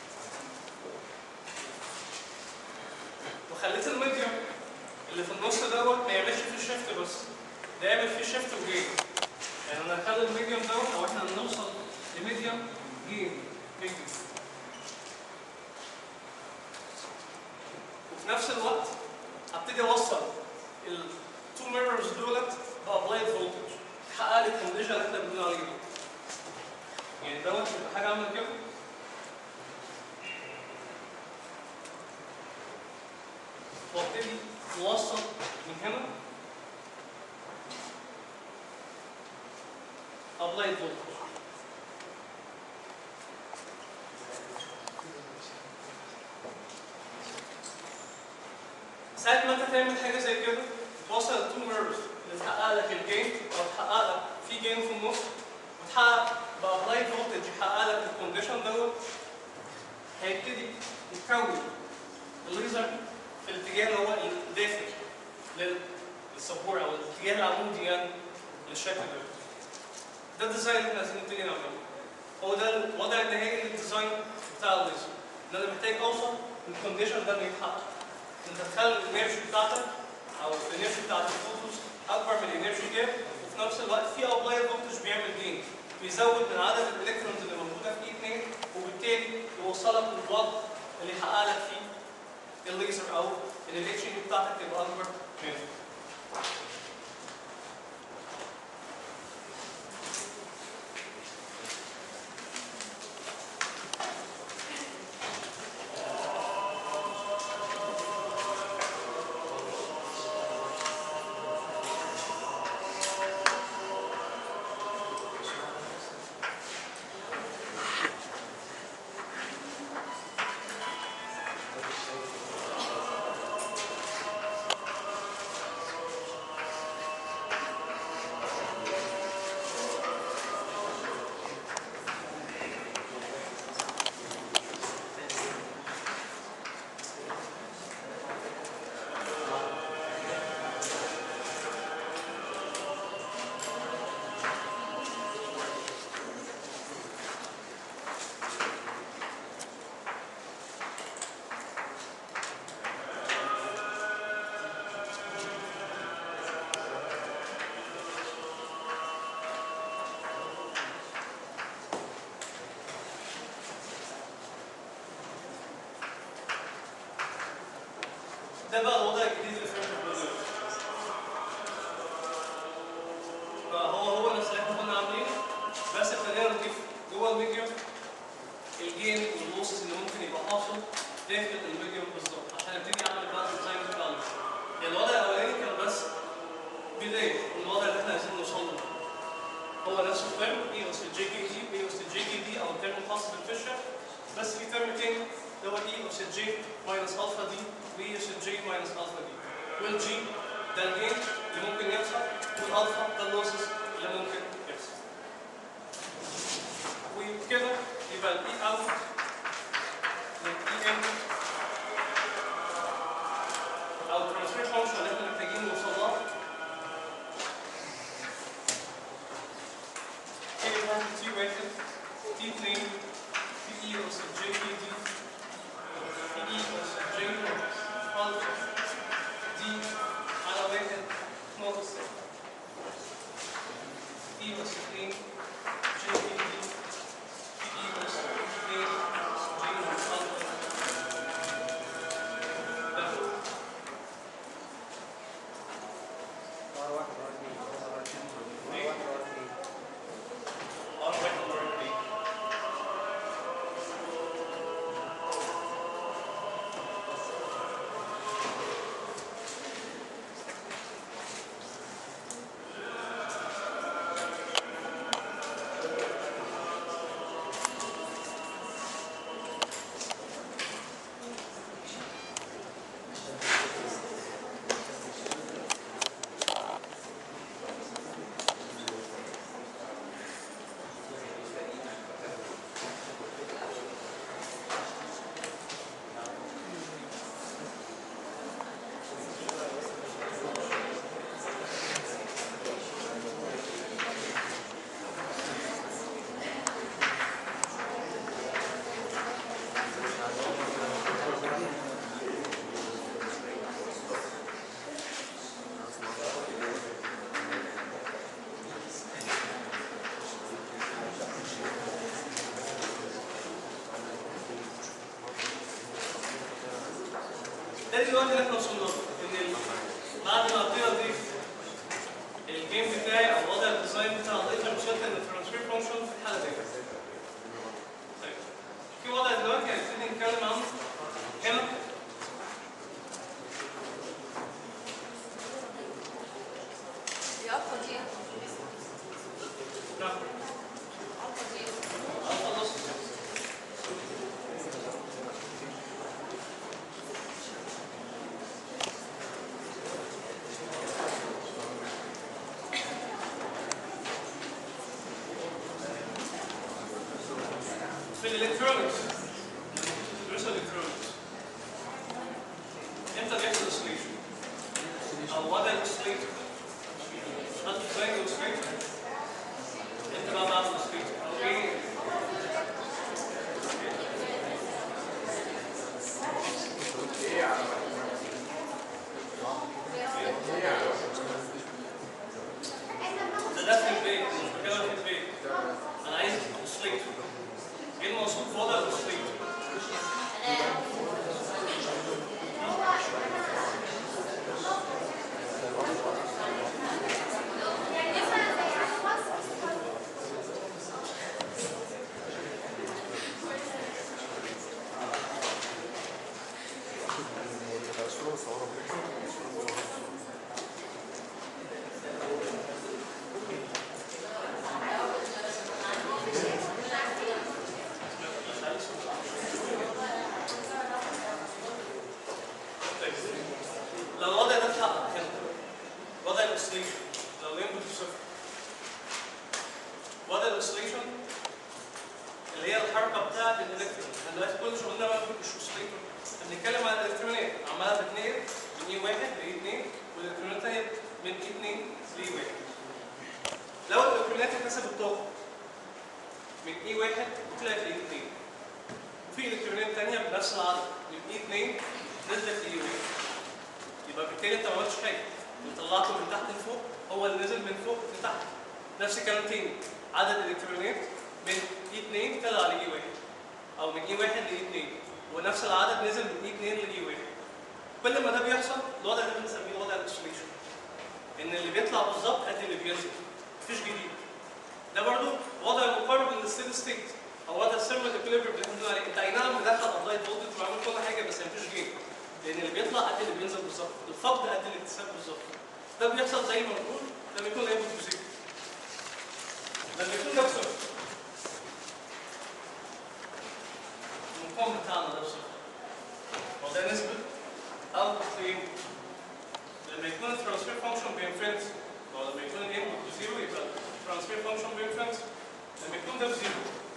وخليت الميديوم اللي في النص دوت ما يعملش فيه الشيفت بس ده يعمل فيه شيفت وجين يعني انا هخلي الميديوم دوت او احنا نوصل لميديوم جين ميديوم وفي نفس الوقت هبتدي اوصل التو ميرورز دولت بابلايد فولتج تحقق لي الكونديشن اللي احنا بنقول عليه ده يعني دوت يبقى حاجه عامله كده وابتدي نوصل من هنا ابلايد فولتج ساعة ما انت تعمل حاجة زي كده توصل التو ميرورز اللي تحقق لك الجين او تحقق لك في جين في النص وتحقق بابلايد فولتج يحقق لك الكونديشن دوت هيبتدي يتكون الليزر في الاتجاه اللي هو الداخل للسبور او الاتجاه العمودي يعني للشكل ده. ده الديزاين اللي احنا عايزين نبتدي نعمله. هو ده الوضع النهائي للديزاين بتاع الليزر. ان انا محتاج اوصل للكونديشن ده انه يتحقق. انت تخلي الانرجي بتاعتك او الانرجي بتاعت الفوتوس اكبر من الانرجي جاب وفي نفس الوقت في ابلاير فولتج بيعمل جين بيزود من عدد الالكترونز اللي موجوده في اي 2 وبالتالي يوصلك للوضع اللي يحقق لك فيه الليزر او ان الاتش بتاعتك تبقى اكبر منه. ده بقى الوضع الجديد اللي فهمته في البرنامج فهو هو نفس اللي احنا كنا عاملينه بس ابتدينا نضيف جوه الميديوم الجين واللوسز اللي ممكن يبقى حاصل داخل الميديوم بالظبط عشان نبتدي نعمل بقى الديزاين بتاعنا يعني الوضع الاولاني كان بس بدايه من الوضع اللي احنا عايزين نوصل له هو نفس الترم اي اس الجي كي دي اي اس الجي كي دي او الترم الخاص بالفيشر بس في ترم تاني اللي هو اي اس الجي ماينس الفا دي واي اس الجي ماينس الفا دي والجي ده الجين اللي ممكن يحصل والالفا ده اللوسز اللي ممكن يحصل وكده يبقى الاي اوت والاي ان او الترانسفير فانكشن اللي احنا محتاجين نوصل لها هي واحد تي واحد تي اثنين في اي اس جي بي دي في اي اس جي الفا دي على واحد ناقص اي اس اثنين جي بي دي في اي اس اثنين جي الفا ده
ار واحد ار اثنين ار اثنين ار واحد ار اثنين
ار واحد ار اثنين ده دلوقتي اللي احنا وصلنا له ان ال- بعد ما ابتدي اضيف الجيم بتاعي او وضع الديزاين بتاع اقدر وصلت ان الترانسفير فانكشن في الحاله دي طيب في وضع دلوقتي هنبتدي نتكلم عنه هنا
الألفا دي
نعم
الألفا دي
خلاص في الالكترونكس بتدرسوا الالكترونكس امتى بيحصل اوسيليشن او وضع الاوسيليتر حد زي الاوسيليتر انت بقى بعد الاوسيليتر او ايه ده ده في البيت مش بتكلم في البيت انا عايز اوسيليتر ايه المقصود بوضع الاوسيليتر طيب. لو الوضع ده اتحقق هنا وضع الاوسيليشن لو الانبوت صفر وضع الاوسيليشن اللي هي الحركه بتاعت الالكترون احنا دلوقتي كل شغلنا بقى مش اوسيليتور بنتكلم عن الالكترونات عماله بتنقل من اي واحد لاي اثنين والالكترونات الثانيه من اي اثنين لاي واحد لو الالكترونات اكتسبت طاقه من اي واحد وطلعت لاي اثنين وفي الكترونات ثانيه بنفس العدد من اي 2 نزلت لاي 1 يبقى بالتالي انت ما عملتش حاجه اللي طلعته من تحت لفوق هو اللي نزل من فوق لتحت نفس الكلام تاني عدد الالكترونات من اي 2 طلع لاي 1 او من اي 1 لاي 2 ونفس العدد نزل من اي 2 لاي 1 كل ما ده بيحصل الوضع ده بنسميه وضع الاوسيليشن ان اللي بيطلع بالظبط قد اللي بينزل مفيش جديد ده برضو وضع مقارب للستيدي ستيت او وضع الثيرمال اكوليبريم اللي احنا بنقول عليه انت اي نعم مدخل ابلايد فولتج وعامل كل حاجه بس مفيش جين لان اللي بيطلع قد اللي بينزل بالظبط الفقد قد الاكتساب بالظبط ده بيحصل زي ما بنقول لما يكون لعيب فيزيك لما يكون ده بصفر المقام بتاعنا ده بصفر هو ده نسبة أو فين لما يكون الترانسفير فانكشن بين فريندز او لما يكون الانبوت بزيرو يبقى الترانسفير فانكشن بين فريندز لما يكون ده بزيرو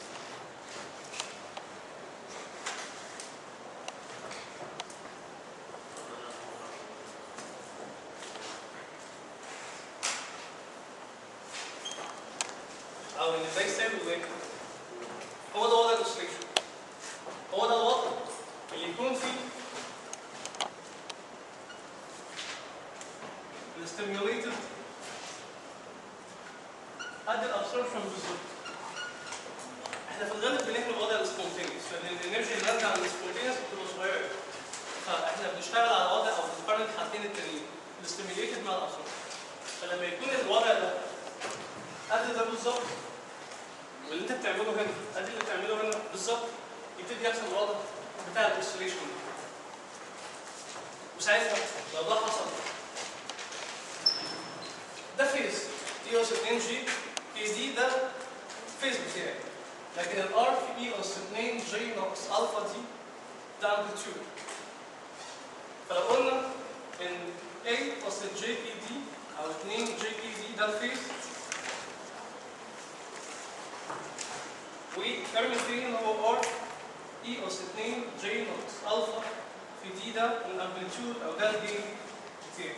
او ان ده يساوي واحد هو ده وضع الاوسيليشن هو ده الوضع اللي يكون فيه الستيميوليتد قد الابسوربشن بالظبط احنا في الغالب بنعمل وضع السبونتينيوس فان الانرجي اللي ناتجه عن السبونتينيوس بتبقى صغيره فاحنا بنشتغل على وضع او بنقارن الحالتين التانيين الستيميوليتد مع الابسوربشن فلما يكون الوضع ده قد ده بالظبط واللي انت بتعمله هنا قد اللي بتعمله هنا بالظبط يبتدي يحصل الوضع بتاع الاوسيليشن وساعتها لو ده حصل ده فيز اي اس 2 جي اي دي ده فيز بتاعي لكن الار في اي اس 2 جي ناقص الفا دي ده امبليتيود فلو قلنا ان A اس جي اي دي او 2 جي اي دي ده الفيز والترم الثاني هو ار اي اس 2 جي ناقص الفا في دي ده الامبليتيود او ده الجين بتاعي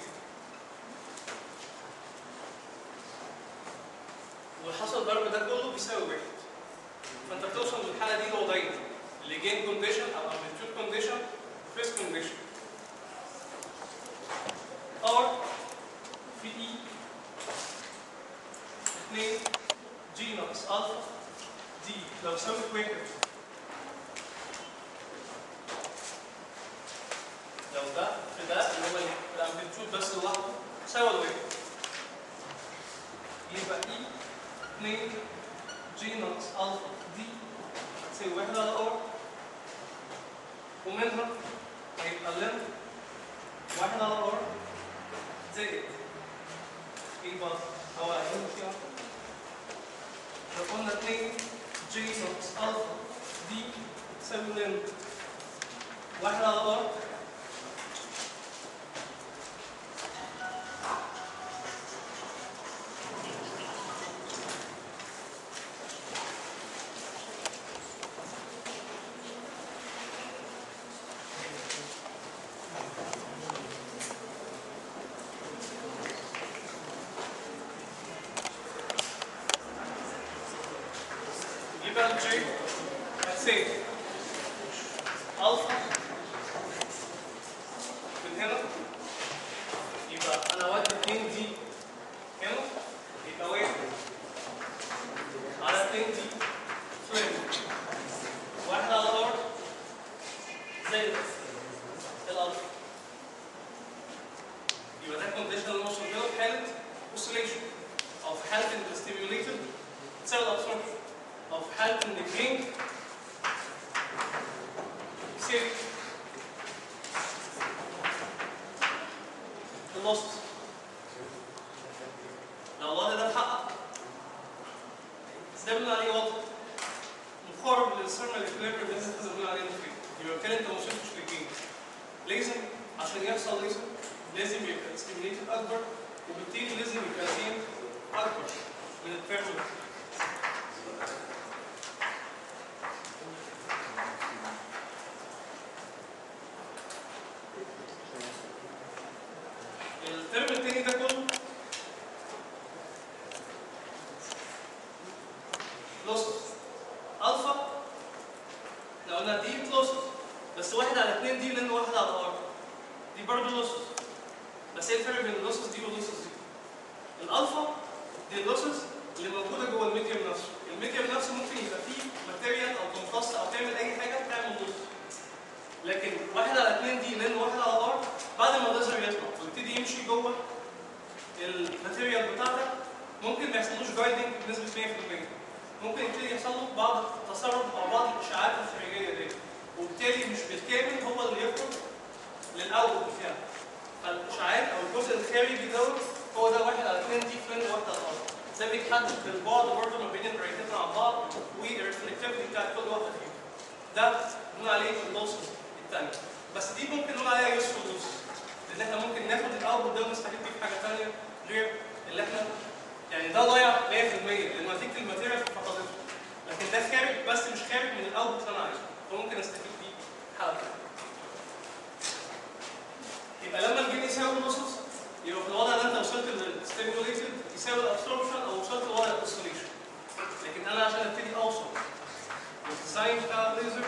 والحصل الضرب ده كله بيساوي واحد فانت بتوصل للحاله دي لوضعين اللي جين كونديشن او امبليتيود كونديشن فيس كونديشن ار في اي 2 جي ناقص الفا دي لو ساوت واحد لو ده في ده اللي هو الامبليتيود بس لوحده ساوى الواحد يبقى اي 2 جي ناقص الفا دي هتساوي واحد على ار ومنها هيبقى لن واحد على ار زائد ايه بقى؟ هو هيبقى فيها لو قلنا 2 جي ناقص الفا دي تساوي لن واحد على ار يبقى الجي هتساوي الفا من هنا يبقى انا ودي 2 دي هنا يبقى واحد على 2 دي فلان واحد على ار زائد الالفا يبقى ده كونديشن اللي وصل له في حاله اوسيليشن او في حاله ان الستيميوليتد تساوي الابسوربشن او في حاله ان الجين يساوي اللوسز لو الوضع ده اتحقق ده بنقول عليه وضع مقارب للسيرمال اكوليبريم اللي احنا كنا بنقول عليه من فيه يبقى كده انت ما وصلتش للجين لازم عشان يحصل لازم لازم يبقى ستيميليتد اكبر وبالتالي لازم يبقى زين اكبر من الفيرمنت الترم التاني ده كله لوسز الفا لو قلنا دي لوسز بس واحد على اتنين دي لان واحد على ار دي برضه لوسز بس ايه الفرق بين اللوسز دي واللوسز دي؟ الالفا دي اللوسز اللي موجوده جوه الميديوم نفسه الميديوم نفسه ممكن يبقى فيه ماتيريال او تمتص او تعمل اي حاجه تعمل لوس لكن واحد على اثنين دي لان واحد على ار بعد ما الليزر يطلع ويبتدي يمشي جوه الماتيريال بتاعتك ممكن ما يحصلوش جايدنج بنسبه 100% ممكن يبتدي يحصل له بعض التصرف او بعض الاشعاعات الخارجيه دي وبالتالي مش بالكامل هو اللي يخرج للاوت بتاعه فالاشعاعات او الجزء الخارجي دوت هو ده واحد على اثنين دي فلان واحد على الارض ده بيتحدد بالبعد برضه ما بين الرايتين مع بعض والريفلكتيفيتي بتاعت كل واحده فيهم ده بنقول عليه اللوسز الثانيه بس دي ممكن نقول عليها يوسفول لوسز لان احنا ممكن ناخد الاوتبوت ده ونستفيد بيه في حاجه ثانيه غير اللي احنا يعني ده ضايع 100% لان نتيجه الماتيريال فقدته لكن ده خارج بس مش خارج من الاوتبوت اللي انا عايزه فممكن استفيد بيه في حاجه ثانيه يبقى لما الجين يساوي اللوسز يبقى في الوضع ده انت وصلت للستيموليتد يساوي الابسوربشن او وصلت لوضع الاوسيليشن لكن انا عشان ابتدي اوصل للديزاين بتاع الليزر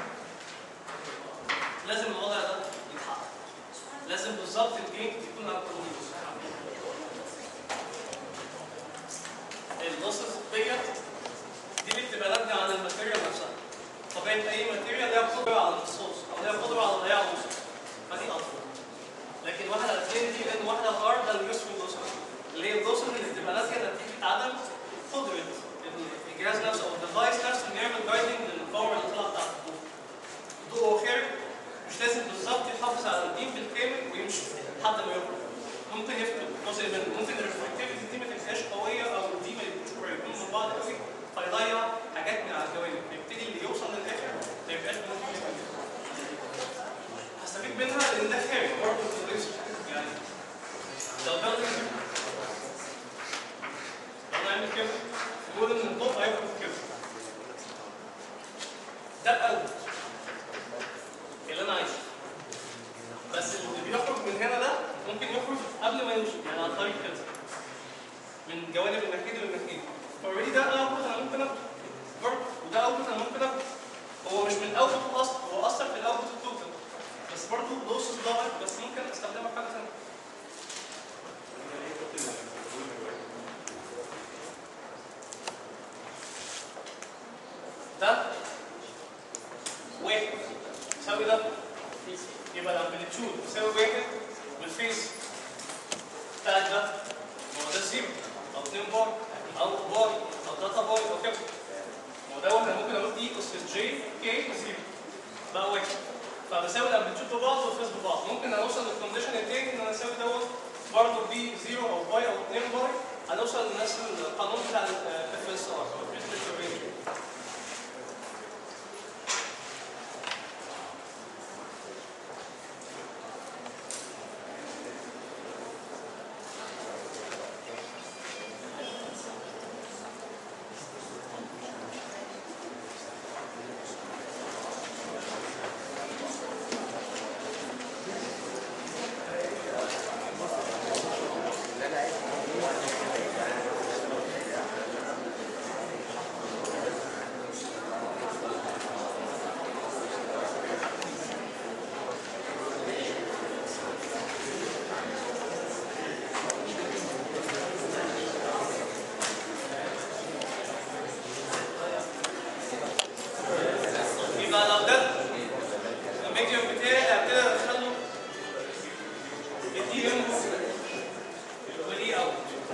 لازم الوضع ده يتحقق لازم بالظبط الجين يكون على القانون اللوسز ديت دي اللي بتبقى ناتجه عن الماتيريال نفسها طبيعه اي ماتيريال ليها قدره على الامتصاص او ليها قدره على ضياع اللوسز فدي اطول لكن واحد على اثنين دي لان واحد على الار ده اليوسفول لوسز اللي هي اللوسز اللي بتبقى ناتجه نتيجه عدم قدره الجهاز نفسه او الديفايس نفسه انه يعمل جايدنج للباور اللي طلع تحت الضوء. الضوء هو خارج مش لازم بالظبط يحافظ على البيم بالكامل ويمشي لحد ما يخرج. ممكن يفقد جزء منه ممكن الريفلكتيفيتي دي ما تبقاش قويه او دي ما يبقوش قريبين من بعض قوي فيضيع حاجات من على الجوانب يبتدي اللي يوصل للاخر ما يبقاش مناسب هستفيد منها لان ده خارج برضه في الليزر يعني لو ده الليزر لو انا عامل كده نقول ان الضوء هيخرج كده ده الاول اللي انا عايزه بس اللي بيخرج من هنا ده ممكن يخرج قبل ما يوصل يعني عن طريق كده من جوانب الناحيه للناحيه فاوريدي ده اوتبوت انا ممكن اخده برضه وده اوتبوت انا ممكن اخده هو مش من الاوتبوت الاصل هو اثر في الاوتبوت التوتال بس برضه لوسز ضاعت بس ممكن استخدمها في حاجه ثانيه ده واحد يساوي ده يبقى الامبليتيود يساوي واحد والفيس بتاعت ده هو ده زيرو او 2 بار او باي او داتا باي او كده هو ده واحد ممكن اقول دي اس جي كي زيرو بقى واحد فبساوي الامبليتيود ببعض والفيس ببعض ممكن اوصل للكونديشن التاني ان انا اساوي دوت برضه بي زيرو او باي او 2 باي هنوصل لنفس القانون بتاع الاف اس ار او الريتم يبقى لو ده الميديوم بتاعي هبتدي ادخله الدي ام والاي اوت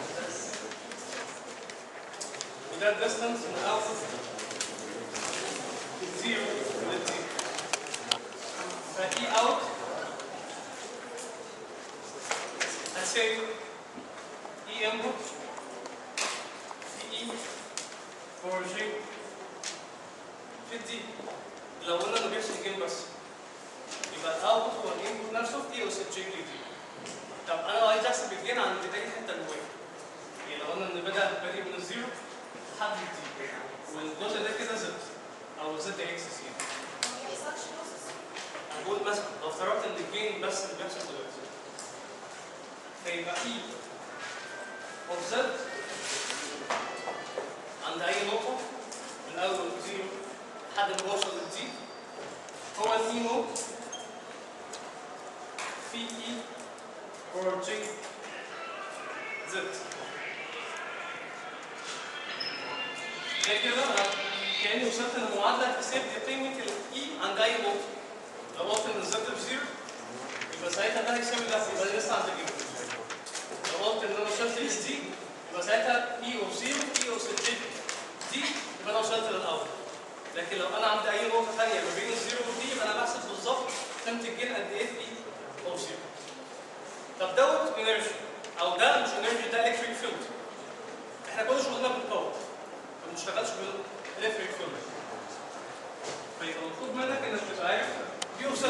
وده الديستنس من اوت زيرو للزيرو فاي اوت هتساوي اي انبوت في اي فور جي في الدي لو قلنا انه بيحصل جيم بس يبقى الاوتبوت هو الانبوت نفسه في تي اس جي دي طب انا لو عايز احسب الجين عند بدايه الحته اللي واقف يعني لو قلنا ان بدا بادئ من الزيرو لحد الدي والجزء ده كده زد او زد اكس سي
ما بيحصلش لوسز
هنقول مثلا لو افترضت ان الجين بس اللي بيحصل دلوقتي فيبقى اي اوف زد عند اي نقطه من اول زيرو لحد ما اوصل للدي هو الاي نوت في اي اور جي زد زي كده انا كاني وصلت للمعادله حسبت قيمه الاي عند اي نقطه لو قلت ان الزد بزيرو يبقى ساعتها ده هيساوي ده يبقى ده لسه عند الجيم لو قلت ان انا وصلت لل دي يبقى ساعتها بي اوف زيرو بي اوف جي دي يبقى انا وصلت للاول لكن لو انا عندي اي نقطه ثانيه ما بين الزيرو والدي يبقى انا بحسب بالظبط قيمه الجين قد ايه في اوف زيرو طب دوت انرجي او ده مش انرجي ده الكتريك فيلد احنا كل شغلنا بالباور ما بنشتغلش بالالكتريك فيلد فيبقى المطلوب منك انك تبقى عارف دي اوف زد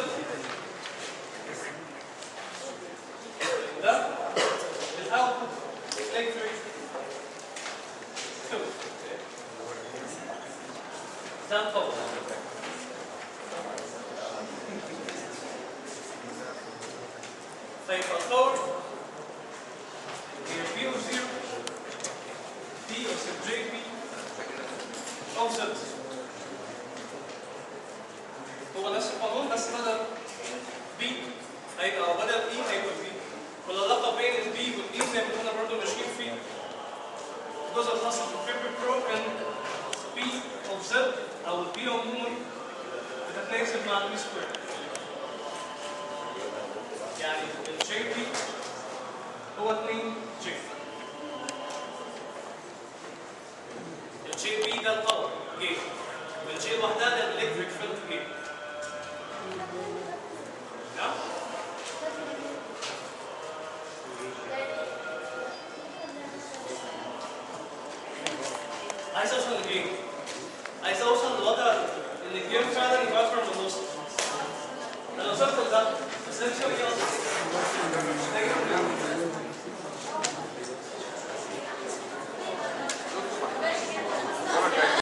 ده الاوتبوت الكتريك فيلد ده الباور فيبقى الباور هي بي او زيرو بي او سب جي بي او زد هو نفس القانون بس بدل بي هيبقى بدل اي هيبقى بي والعلاقه بين البي والاي زي ما كنا برضه ماشيين فيه الجزء الخاص بالفيبر برو ان بي اوف زد او البي عموما بتتناسب مع البي سكوير يعني الجي بي هو 2 جي الجي بي ده الباور جي والجي لوحدها ده الالكتريك فيلد جي نعم عايز اوصل لجيم عايز اوصل لوضع ان الجيم فعلا يبقى اكبر من النص انا وصلت لده بس انا مش قوي